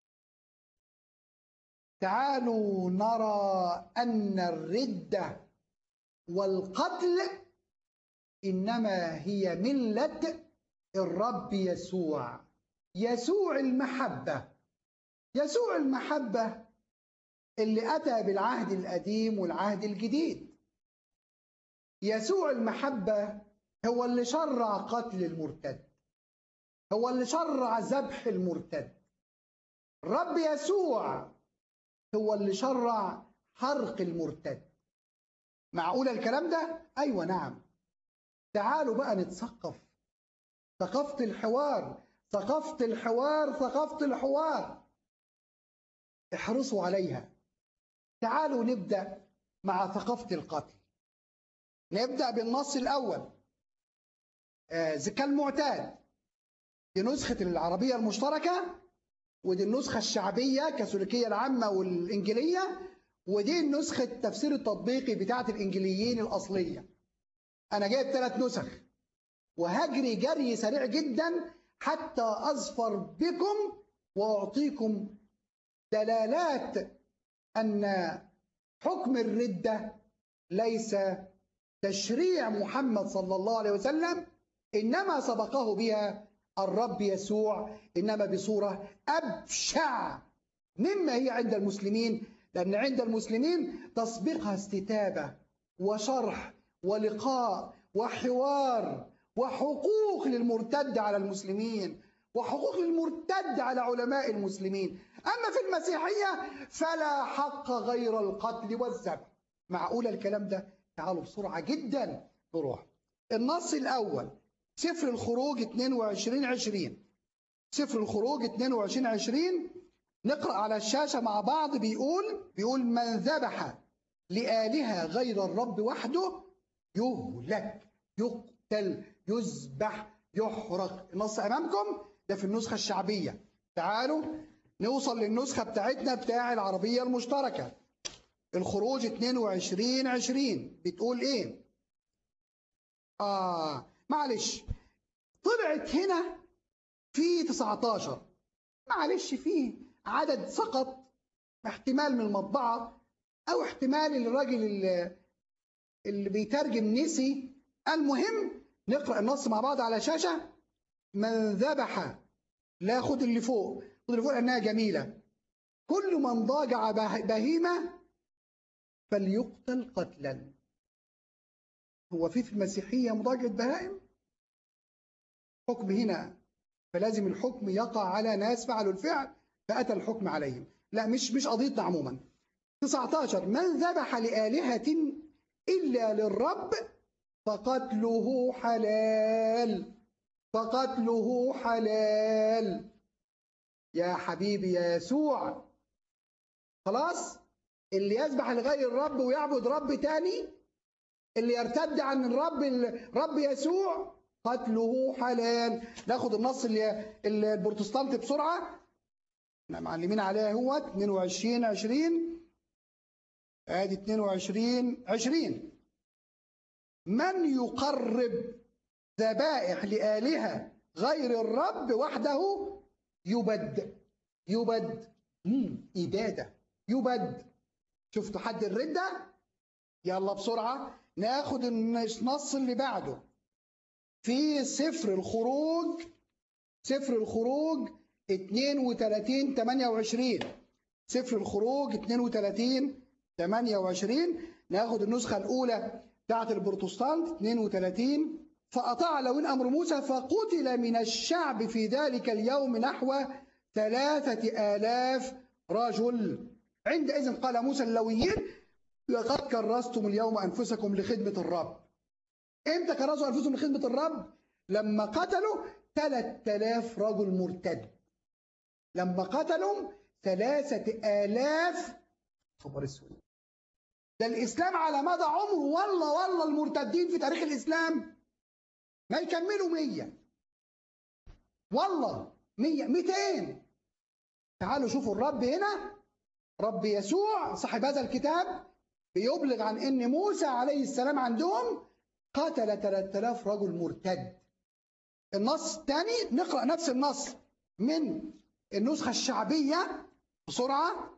C: تعالوا نرى ان الرده والقتل انما هي مله الرب يسوع يسوع المحبه يسوع المحبه اللي أتى بالعهد القديم والعهد الجديد يسوع المحبة هو اللي شرع قتل المرتد هو اللي شرع ذبح المرتد الرب يسوع هو اللي شرع حرق المرتد معقول الكلام ده؟ أيوة نعم تعالوا بقى نتثقف ثقافة الحوار ثقافة الحوار ثقافة الحوار احرصوا عليها تعالوا نبدأ مع ثقافة القتل نبدأ بالنص الأول آه كالمعتاد دي نسخة العربية المشتركة ودي النسخة الشعبية كاثوليكية العامة والإنجيلية ودي النسخة التفسير التطبيقي بتاعة الإنجليين الأصلية أنا جايب ثلاث نسخ وهجري جري سريع جدا حتى أظفر بكم وأعطيكم دلالات أن حكم الردة ليس تشريع محمد صلى الله عليه وسلم إنما سبقه بها الرب يسوع إنما بصورة أبشع مما هي عند المسلمين لأن عند المسلمين تسبقها استتابة وشرح ولقاء وحوار وحقوق للمرتد على المسلمين وحقوق للمرتد على علماء المسلمين أما في المسيحية فلا حق غير القتل والذبح معقول الكلام ده تعالوا بسرعة جدا نروح النص الأول سفر الخروج 22 20 سفر الخروج 22 20 نقرأ على الشاشة مع بعض بيقول بيقول من ذبح لآلهة غير الرب وحده يهلك يقتل يذبح يحرق النص أمامكم ده في النسخة الشعبية تعالوا نوصل للنسخة بتاعتنا بتاع العربية المشتركة الخروج 22 20 بتقول ايه آه معلش طلعت هنا في 19 معلش فيه عدد سقط احتمال من المطبعة أو احتمال الراجل اللي, اللي بيترجم نسي المهم نقرأ النص مع بعض على شاشة من ذبح لا خد اللي فوق خد اللي فوق لأنها جميلة كل من ضاجع بهيمة فليقتل قتلا هو في في المسيحية مضاجعة بهائم حكم هنا فلازم الحكم يقع على ناس فعلوا الفعل فأتى الحكم عليهم لا مش مش قضيتنا عموما 19 من ذبح لآلهة إلا للرب فقتله حلال فقتله حلال يا حبيبي يا يسوع خلاص اللي يذبح لغير الرب ويعبد رب تاني اللي يرتد عن الرب الرب يسوع قتله حلال ناخد النص اللي البروتستانت بسرعه احنا معلمين عليها هو 22 20 ادي 22 20 من يقرب ذبائح لآلهة غير الرب وحده يبد يبد مم. إبادة يبد شفتوا حد الردة يلا بسرعة ناخد النص اللي بعده في سفر الخروج سفر الخروج 32 28 سفر الخروج 32 28 ناخد النسخة الأولى بتاعت البروتستانت 32 فأطاع لوين أمر موسى فقتل من الشعب في ذلك اليوم نحو ثلاثة آلاف رجل عندئذ قال موسى اللويين لقد كرستم اليوم أنفسكم لخدمة الرب امتى كرسوا أنفسهم لخدمة الرب لما قتلوا 3000 رجل مرتد لما قتلوا ثلاثة آلاف خبر اسود ده الإسلام على مدى عمره والله والله المرتدين في تاريخ الإسلام ما يكملوا مية والله مية ميتين تعالوا شوفوا الرب هنا رب يسوع صاحب هذا الكتاب بيبلغ عن ان موسى عليه السلام عندهم قتل 3000 رجل مرتد النص الثاني نقرا نفس النص من النسخه الشعبيه بسرعه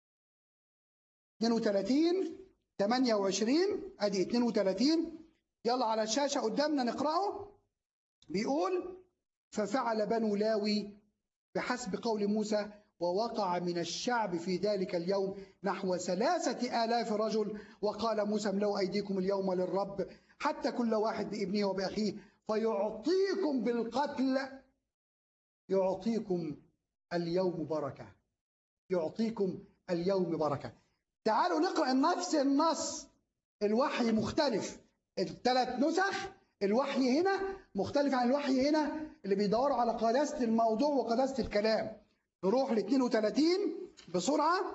C: 32 28 ادي 32 يلا على الشاشه قدامنا نقراه بيقول ففعل بنو لاوي بحسب قول موسى ووقع من الشعب في ذلك اليوم نحو ثلاثة آلاف رجل وقال موسى املوا أيديكم اليوم للرب حتى كل واحد بابنه وبأخيه فيعطيكم بالقتل يعطيكم اليوم بركة يعطيكم اليوم بركة تعالوا نقرأ نفس النص الوحي مختلف الثلاث نسخ الوحي هنا مختلف عن الوحي هنا اللي بيدوروا على قداسة الموضوع وقداسة الكلام نروح ل 32 بسرعة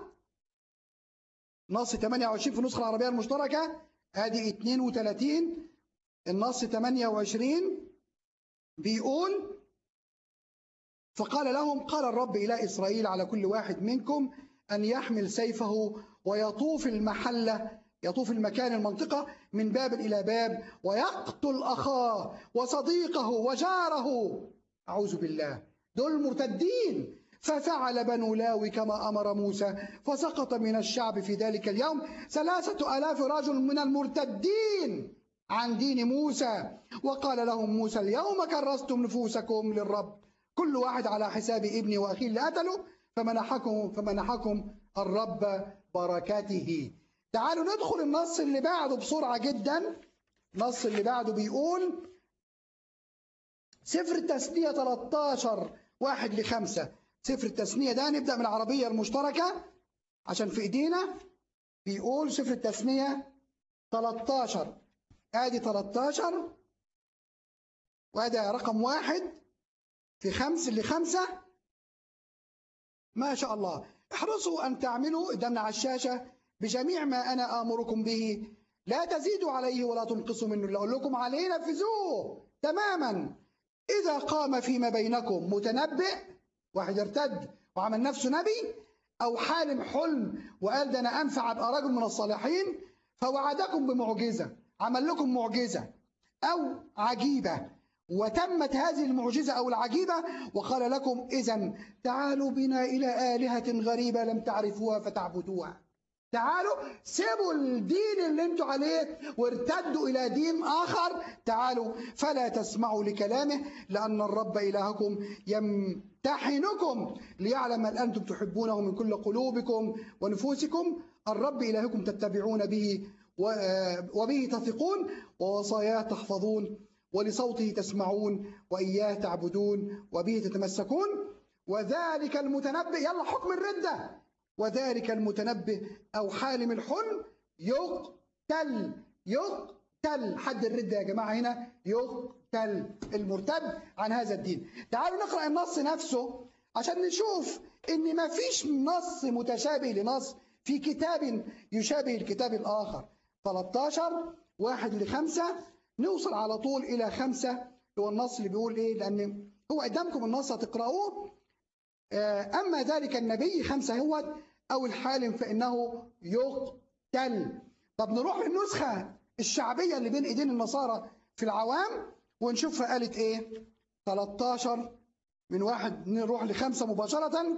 C: نص 28 في النسخة العربية المشتركة ادي 32 النص 28 بيقول فقال لهم قال الرب إلى إسرائيل على كل واحد منكم أن يحمل سيفه ويطوف المحلة يطوف المكان المنطقة من باب إلى باب ويقتل أخاه وصديقه وجاره أعوذ بالله دول مرتدين ففعل بنو لاوي كما أمر موسى فسقط من الشعب في ذلك اليوم ثلاثة آلاف رجل من المرتدين عن دين موسى وقال لهم موسى اليوم كرستم نفوسكم للرب كل واحد على حساب ابني وأخيه اللي قتله فمنحكم, فمنحكم الرب بركاته تعالوا ندخل النص اللي بعده بسرعة جدا النص اللي بعده بيقول سفر التثنية 13 واحد لخمسة سفر التثنية ده نبدأ من العربية المشتركة عشان في ايدينا بيقول سفر التثنية 13 ادي 13 وادي رقم واحد في خمس لخمسة ما شاء الله احرصوا أن تعملوا قدامنا على الشاشة بجميع ما أنا آمركم به لا تزيدوا عليه ولا تنقصوا منه اللي أقول لكم عليه نفذوه تماما إذا قام فيما بينكم متنبئ واحد ارتد وعمل نفسه نبي أو حالم حلم وقال ده أنا أنفع أبقى رجل من الصالحين فوعدكم بمعجزة عمل لكم معجزة أو عجيبة وتمت هذه المعجزة أو العجيبة وقال لكم إذا تعالوا بنا إلى آلهة غريبة لم تعرفوها فتعبدوها تعالوا سيبوا الدين اللي انتوا عليه وارتدوا إلى دين آخر تعالوا فلا تسمعوا لكلامه لأن الرب إلهكم يمتحنكم ليعلم أن أنتم تحبونه من كل قلوبكم ونفوسكم الرب إلهكم تتبعون به وبه تثقون ووصاياه تحفظون ولصوته تسمعون وإياه تعبدون وبه تتمسكون وذلك المتنبئ يلا حكم الردة وذلك المتنبئ أو حالم الحلم يقتل يقتل حد الردة يا جماعة هنا يقتل المرتد عن هذا الدين تعالوا نقرأ النص نفسه عشان نشوف ان ما فيش نص متشابه لنص في كتاب يشابه الكتاب الآخر 13 واحد لخمسة نوصل على طول إلى خمسة هو النص اللي بيقول إيه لأن هو قدامكم النص هتقرأوه أما ذلك النبي خمسة هو أو الحالم فإنه يقتل طب نروح للنسخة الشعبية اللي بين إيدين النصارى في العوام ونشوفها قالت إيه 13 من واحد نروح لخمسة مباشرة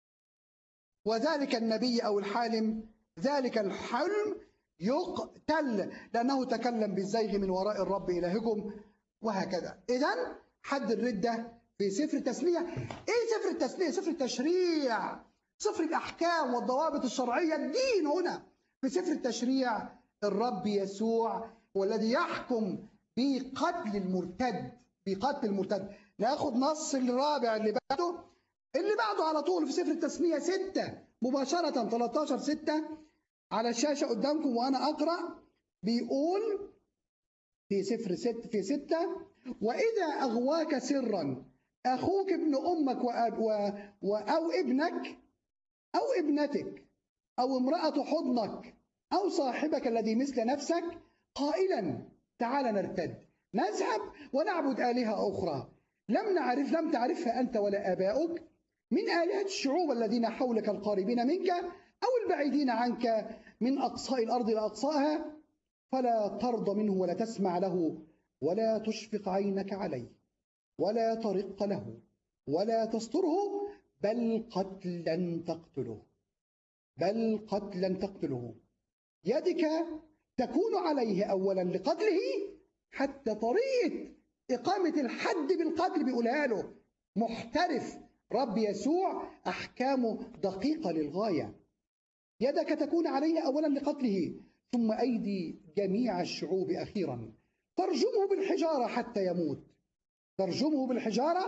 C: وذلك النبي أو الحالم ذلك الحلم يقتل لأنه تكلم بالزيغ من وراء الرب إلهكم وهكذا إذا حد الردة في سفر التثنية إيه سفر التثنية؟ سفر التشريع سفر الأحكام والضوابط الشرعية الدين هنا في سفر التشريع الرب يسوع هو الذي يحكم بقتل المرتد بقتل المرتد ناخد نص الرابع اللي بعده اللي بعده على طول في سفر التثنية ستة مباشرة 13 ستة على الشاشة قدامكم وأنا أقرأ بيقول في سفر ست في ستة وإذا أغواك سرا أخوك ابن أمك وأب و و أو ابنك أو ابنتك أو امرأة حضنك أو صاحبك الذي مثل نفسك قائلا تعال نرتد نذهب ونعبد آلهة أخرى لم نعرف لم تعرفها أنت ولا آباؤك من آلهة الشعوب الذين حولك القاربين منك أو البعيدين عنك من أقصاء الأرض إلى أقصائها فلا ترضى منه ولا تسمع له ولا تشفق عينك عليه ولا ترق له ولا تستره بل قتلا تقتله بل قتلا تقتله يدك تكون عليه أولا لقتله حتى طريقة إقامة الحد بالقتل بيقولها له محترف رب يسوع أحكامه دقيقة للغاية يدك تكون عليه أولا لقتله ثم أيدي جميع الشعوب أخيرا ترجمه بالحجارة حتى يموت ترجمه بالحجارة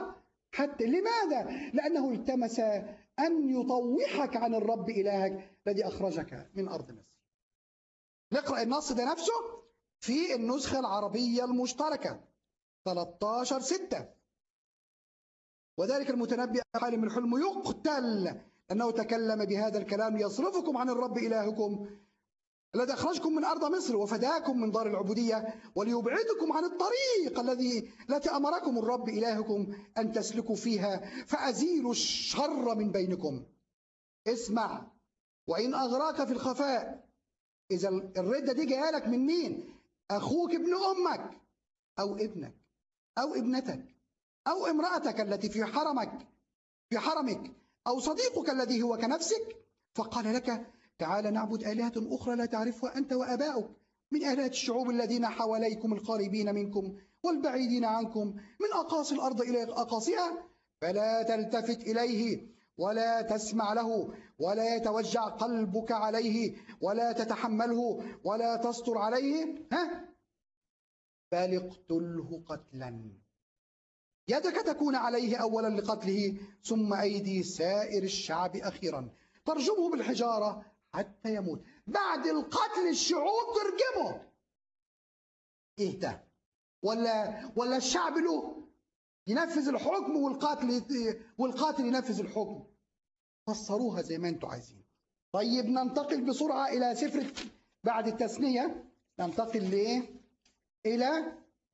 C: حتى لماذا؟ لأنه التمس أن يطوحك عن الرب إلهك الذي أخرجك من أرض مصر نقرأ النص ده نفسه في النسخة العربية المشتركة 13 6 وذلك المتنبي حال من حلمه يقتل أنه تكلم بهذا الكلام يصرفكم عن الرب إلهكم الذي أخرجكم من أرض مصر وفداكم من دار العبودية وليبعدكم عن الطريق الذي التي أمركم الرب إلهكم أن تسلكوا فيها فأزيلوا الشر من بينكم اسمع وإن أغراك في الخفاء إذا الردة دي جايه لك من مين أخوك ابن أمك أو ابنك أو ابنتك أو امرأتك التي في حرمك في حرمك أو صديقك الذي هو كنفسك فقال لك تعال نعبد آلهة أخرى لا تعرفها أنت وآباؤك من آلهة الشعوب الذين حواليكم القريبين منكم والبعيدين عنكم من أقاصي الأرض إلى أقاصيها فلا تلتفت إليه ولا تسمع له ولا يتوجع قلبك عليه ولا تتحمله ولا تستر عليه ها بل اقتله قتلا يدك تكون عليه أولا لقتله ثم أيدي سائر الشعب أخيرا ترجمه بالحجارة حتى يموت بعد القتل الشعوب ترجمه ايه ده ولا ولا الشعب له ينفذ الحكم والقاتل والقاتل ينفذ الحكم فسروها زي ما انتم عايزين طيب ننتقل بسرعة إلى سفر بعد التثنية ننتقل ليه إلى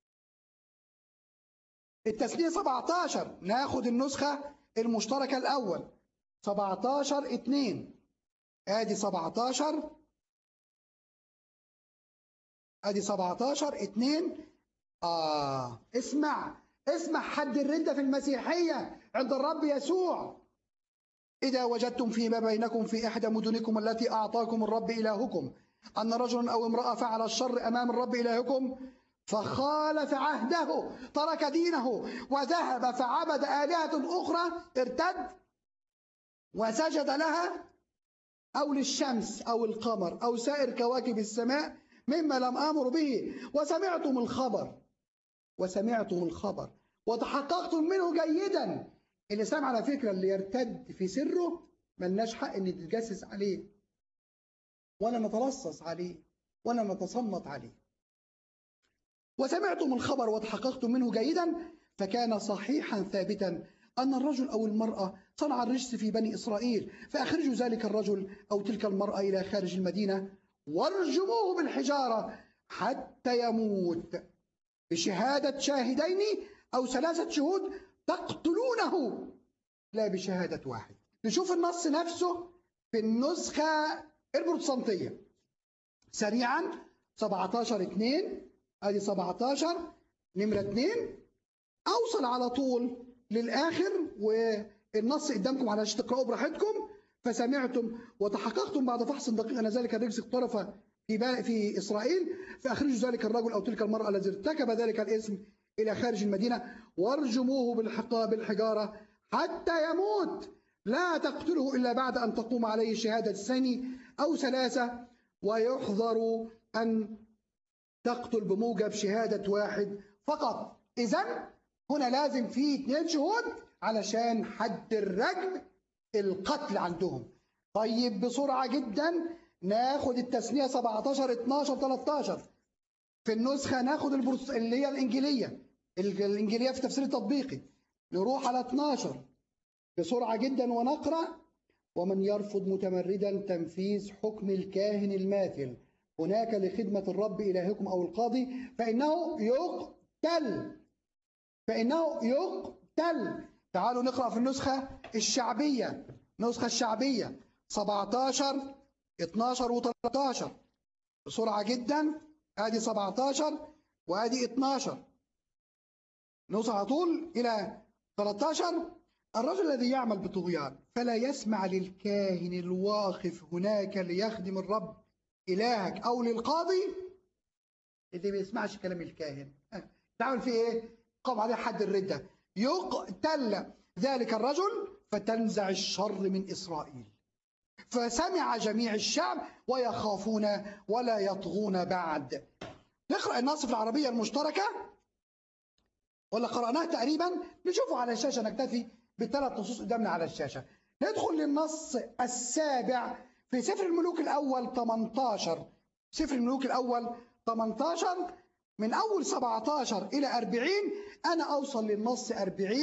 C: التثنية 17 ناخد النسخة المشتركة الأول 17 2 ادي 17 ادي 17 2 اه اسمع اسمع حد الردة في المسيحية عند الرب يسوع إذا وجدتم فيما بينكم في إحدى مدنكم التي أعطاكم الرب إلهكم أن رجل أو امرأة فعل الشر أمام الرب إلهكم فخالف عهده ترك دينه وذهب فعبد آلهة أخرى ارتد وسجد لها أو للشمس أو القمر أو سائر كواكب السماء مما لم آمر به وسمعتم الخبر وسمعتم الخبر وتحققتم منه جيدا اللي سمع على فكرة اللي يرتد في سره ملناش حق ان نتجسس عليه ولا نتلصص عليه ولا نتصنت عليه وسمعتم الخبر وتحققتم منه جيدا فكان صحيحا ثابتا أن الرجل أو المرأة صنع الرجس في بني إسرائيل فأخرجوا ذلك الرجل أو تلك المرأة إلى خارج المدينة وارجموه بالحجارة حتى يموت بشهادة شاهدين أو ثلاثة شهود تقتلونه لا بشهادة واحد نشوف النص نفسه في النسخة البروتستانتية سريعا 17 2 ادي 17 نمرة 2 اوصل على طول للآخر والنص قدامكم على تقرأوا براحتكم فسمعتم وتحققتم بعد فحص دقيق أن ذلك الرجس اقترف في في إسرائيل فأخرجوا ذلك الرجل أو تلك المرأة الذي ارتكب ذلك الاسم إلى خارج المدينة وارجموه بالحجارة حتى يموت لا تقتله إلا بعد أن تقوم عليه شهادة سني أو ثلاثة ويحذر أن تقتل بموجب شهادة واحد فقط إذا هنا لازم في اثنين شهود علشان حد الرجم القتل عندهم طيب بسرعة جدا ناخد التثنية 17 12 13 في النسخة ناخد البرس... اللي هي الإنجيلية الإنجيلية في تفسير التطبيقي نروح على 12 بسرعة جدا ونقرأ ومن يرفض متمردا تنفيذ حكم الكاهن الماثل هناك لخدمة الرب إلهكم أو القاضي فإنه يقتل فإنه يقتل تعالوا نقرأ في النسخة الشعبية النسخة الشعبية 17 12 و13 بسرعة جدا ادي 17 وادي 12 نوصل على طول إلى 13 الرجل الذي يعمل بطغيان فلا يسمع للكاهن الواقف هناك ليخدم الرب إلهك أو للقاضي اللي ما يسمعش كلام الكاهن تعمل فيه إيه؟ قام عليه حد الردة يقتل ذلك الرجل فتنزع الشر من إسرائيل فسمع جميع الشعب ويخافون ولا يطغون بعد نقرأ النص في العربية المشتركة ولا قرأناه تقريبا نشوفه على الشاشة نكتفي بالثلاث نصوص قدامنا على الشاشة ندخل للنص السابع في سفر الملوك الأول 18 سفر الملوك الأول 18 من أول 17 إلى 40 أنا أوصل للنص 40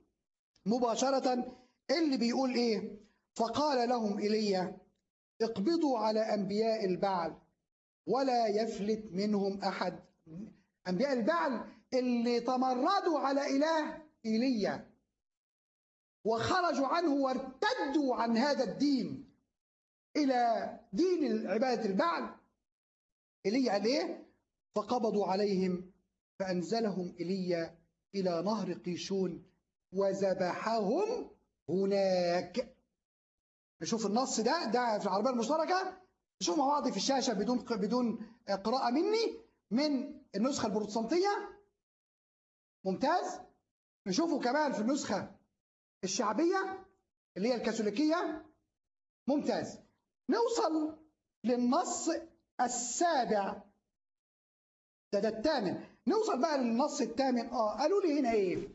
C: مباشرة اللي بيقول إيه فقال لهم إيليا اقبضوا على أنبياء البعل ولا يفلت منهم أحد أنبياء البعل اللي تمردوا على إله إيليا وخرجوا عنه وارتدوا عن هذا الدين إلى دين عبادة البعل إيليا قال إيه؟ فقبضوا عليهم فأنزلهم إيليا إلى نهر قيشون وذبحهم هناك نشوف النص ده ده في العربية المشتركة نشوف مع بعض في الشاشة بدون بدون قراءة مني من النسخة البروتستانتية ممتاز نشوفه كمان في النسخة الشعبية اللي هي الكاثوليكية ممتاز نوصل للنص السابع ده ده الثامن نوصل بقى للنص الثامن اه قالوا لي هنا ايه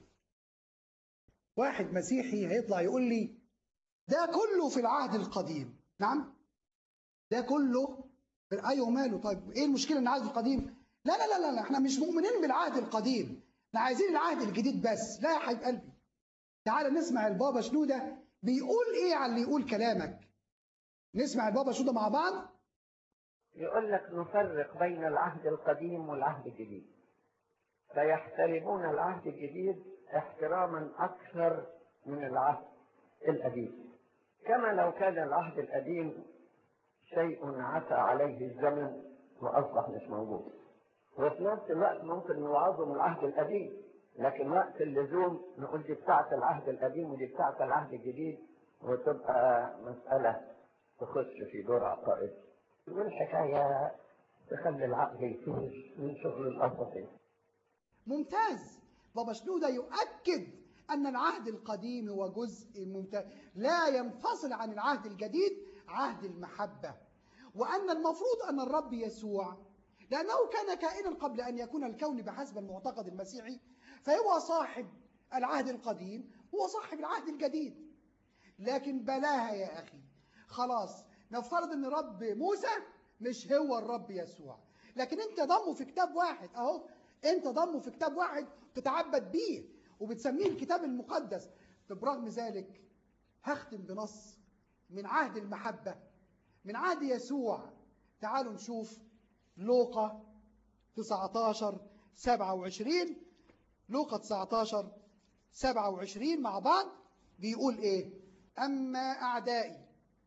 C: واحد مسيحي هيطلع يقول لي ده كله في العهد القديم نعم ده كله في ايوه ماله طيب ايه المشكله ان العهد القديم لا لا لا لا احنا مش مؤمنين بالعهد القديم احنا عايزين العهد الجديد بس لا يا حبيب قلبي تعال نسمع البابا شنوده بيقول ايه على اللي يقول كلامك نسمع البابا شنوده مع بعض
I: يقول لك نفرق بين العهد القديم والعهد الجديد فيحترمون العهد الجديد احتراما أكثر من العهد القديم كما لو كان العهد القديم شيء عفى عليه الزمن وأصبح مش موجود وفي نفس الوقت ممكن نوعظه من العهد القديم لكن وقت اللزوم نقول دي بتاعت العهد القديم ودي بتاعت العهد الجديد وتبقى مسألة تخش في دور عقائد والحكاية تخلي العقل يفوز من شغل الأساطير
C: ممتاز بابا شنودة يؤكد أن العهد القديم هو جزء ممتاز لا ينفصل عن العهد الجديد عهد المحبة وأن المفروض أن الرب يسوع لأنه كان كائنا قبل أن يكون الكون بحسب المعتقد المسيحي فهو صاحب العهد القديم هو صاحب العهد الجديد لكن بلاها يا أخي خلاص نفترض أن رب موسى مش هو الرب يسوع لكن أنت ضمه في كتاب واحد أهو أنت ضمه في كتاب واحد تتعبد بيه وبتسميه الكتاب المقدس برغم ذلك هختم بنص من عهد المحبة من عهد يسوع تعالوا نشوف لوقا 19 27 لوقا 19 27 مع بعض بيقول ايه اما اعدائي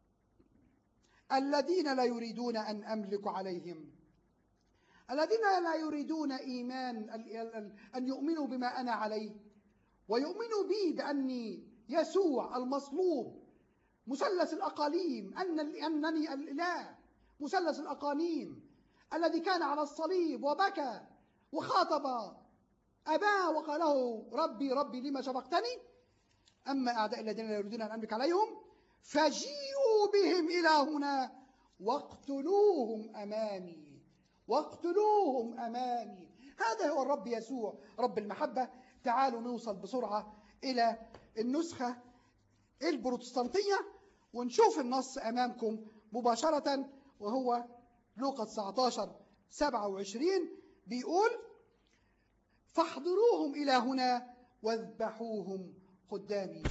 C: الذين لا يريدون ان املك عليهم الذين لا يريدون ايمان ان يؤمنوا بما انا عليه ويؤمنوا بي باني يسوع المصلوب مثلث الاقاليم ان انني الاله مثلث الاقانيم الذي كان على الصليب وبكى وخاطب أباه وقال له ربي ربي لما شفقتني أما أعداء الذين لا يريدون أن أملك عليهم فجيئوا بهم إلى هنا واقتلوهم أمامي واقتلوهم أمامي هذا هو الرب يسوع رب المحبة تعالوا نوصل بسرعة إلى النسخة البروتستانتية ونشوف النص أمامكم مباشرة وهو لوقا 19 27 بيقول فاحضروهم إلى هنا واذبحوهم قدامي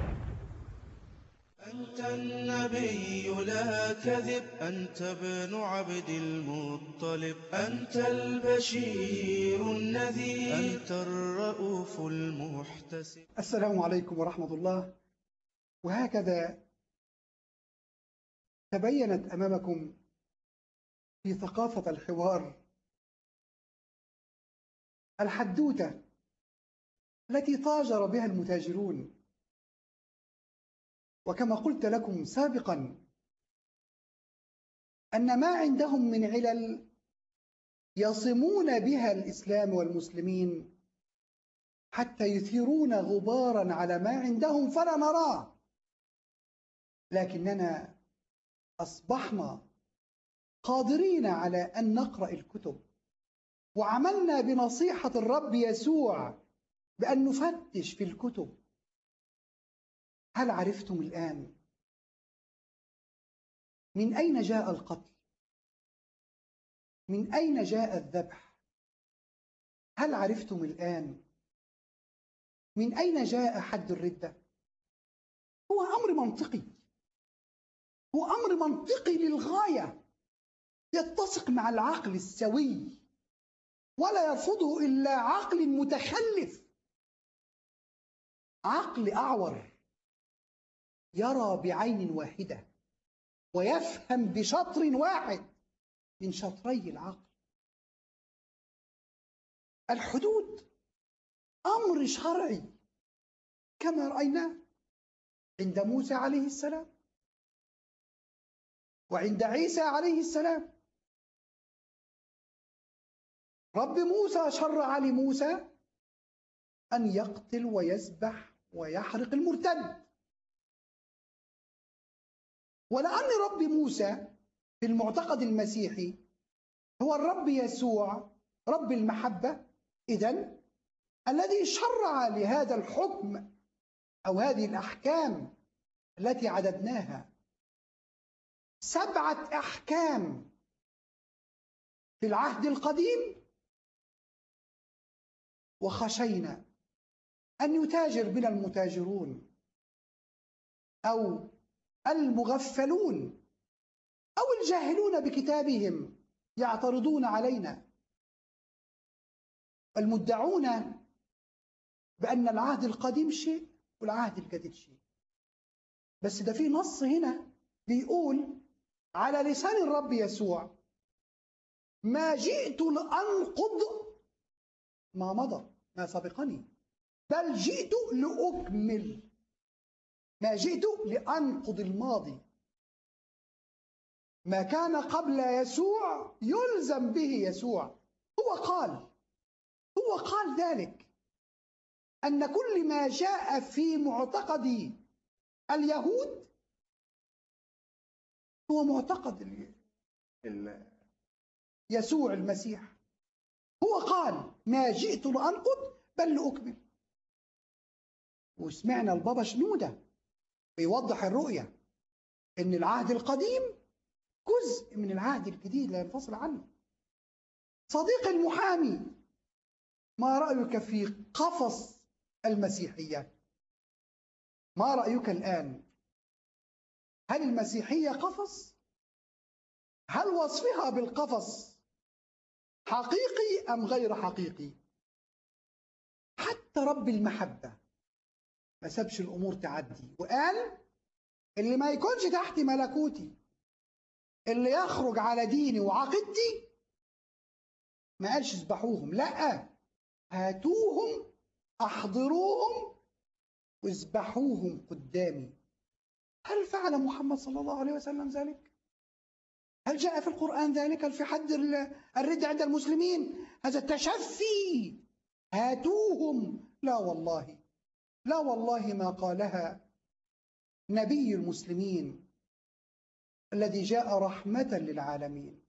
E: أنت النبي لا كذب أنت ابن عبد المطلب أنت البشير النذير أنت الرؤوف المحتسب
C: السلام عليكم ورحمة الله وهكذا تبينت أمامكم في ثقافة الحوار الحدوتة التي تاجر بها المتاجرون وكما قلت لكم سابقا أن ما عندهم من علل يصمون بها الإسلام والمسلمين حتى يثيرون غبارا على ما عندهم فلا نراه لكننا أصبحنا قادرين على أن نقرأ الكتب وعملنا بنصيحة الرب يسوع بأن نفتش في الكتب هل عرفتم الآن من أين جاء القتل من أين جاء الذبح هل عرفتم الآن من أين جاء حد الردة هو أمر منطقي هو أمر منطقي للغاية يتسق مع العقل السوي ولا يرفضه إلا عقل متخلف عقل أعور يرى بعين واحدة ويفهم بشطر واحد من شطري العقل الحدود أمر شرعي كما رأيناه عند موسى عليه السلام وعند عيسى عليه السلام رب موسى شرع لموسى أن يقتل ويذبح ويحرق المرتد ولأن رب موسى في المعتقد المسيحي هو الرب يسوع رب المحبة إذن الذي شرع لهذا الحكم أو هذه الأحكام التي عددناها سبعة أحكام في العهد القديم وخشينا أن يتاجر بنا المتاجرون أو المغفلون أو الجاهلون بكتابهم يعترضون علينا المدعون بأن العهد القديم شيء والعهد الجديد شيء بس ده في نص هنا بيقول على لسان الرب يسوع ما جئت لأنقض ما مضى ما سبقني بل جئت لأكمل ما جئت لأنقض الماضي ما كان قبل يسوع يلزم به يسوع هو قال هو قال ذلك أن كل ما جاء في معتقد اليهود هو معتقد ال... ال... يسوع المسيح هو قال ما جئت لأنقض بل لأكمل وسمعنا البابا شنودة بيوضح الرؤية إن العهد القديم جزء من العهد الجديد لا ينفصل عنه صديق المحامي ما رأيك في قفص المسيحية ما رأيك الآن هل المسيحية قفص هل وصفها بالقفص حقيقي أم غير حقيقي حتى رب المحبة ما سابش الأمور تعدي وقال اللي ما يكونش تحت ملكوتي اللي يخرج على ديني وعقيدتي ما قالش اذبحوهم لا هاتوهم احضروهم واذبحوهم قدامي هل فعل محمد صلى الله عليه وسلم ذلك هل جاء في القرآن ذلك هل في حد الرد عند المسلمين هذا التشفي هاتوهم لا والله لا والله ما قالها نبي المسلمين الذي جاء رحمة للعالمين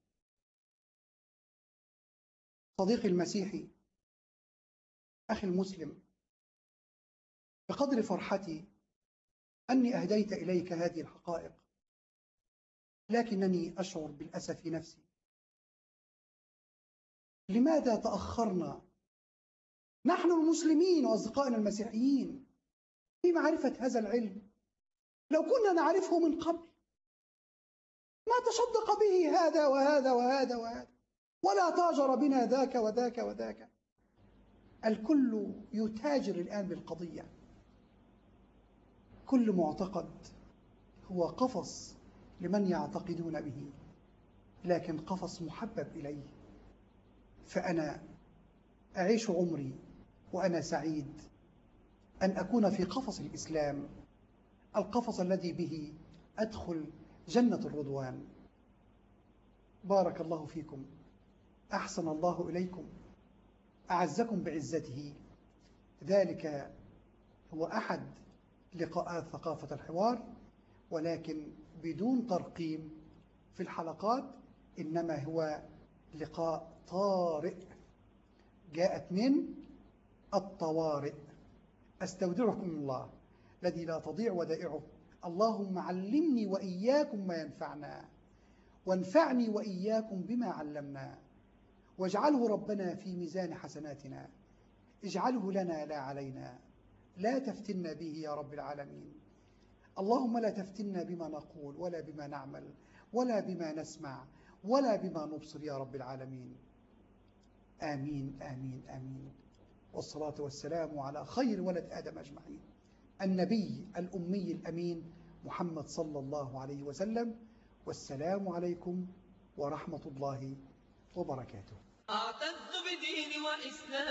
C: صديقي المسيحي أخي المسلم بقدر فرحتي أني أهديت إليك هذه الحقائق لكنني أشعر بالأسف في نفسي لماذا تأخرنا نحن المسلمين وأصدقائنا المسيحيين في معرفة هذا العلم لو كنا نعرفه من قبل ما تصدق به هذا وهذا وهذا وهذا ولا تاجر بنا ذاك وذاك وذاك الكل يتاجر الآن بالقضية كل معتقد هو قفص لمن يعتقدون به لكن قفص محبب إليه فأنا أعيش عمري وأنا سعيد أن أكون في قفص الإسلام القفص الذي به أدخل جنة الرضوان بارك الله فيكم أحسن الله إليكم أعزكم بعزته ذلك هو أحد لقاءات ثقافة الحوار ولكن بدون ترقيم في الحلقات إنما هو لقاء طارئ جاءت من الطوارئ أستودعكم الله الذي لا تضيع ودائعه اللهم علمني وإياكم ما ينفعنا وانفعني وإياكم بما علمنا واجعله ربنا في ميزان حسناتنا اجعله لنا لا علينا لا تفتنا به يا رب العالمين اللهم لا تفتنا بما نقول ولا بما نعمل ولا بما نسمع ولا بما نبصر يا رب العالمين آمين آمين آمين والصلاة والسلام على خير ولد آدم أجمعين النبي الأمي الأمين محمد صلى الله عليه وسلم والسلام عليكم ورحمة الله وبركاته
A: أعتز بديني وإسلامي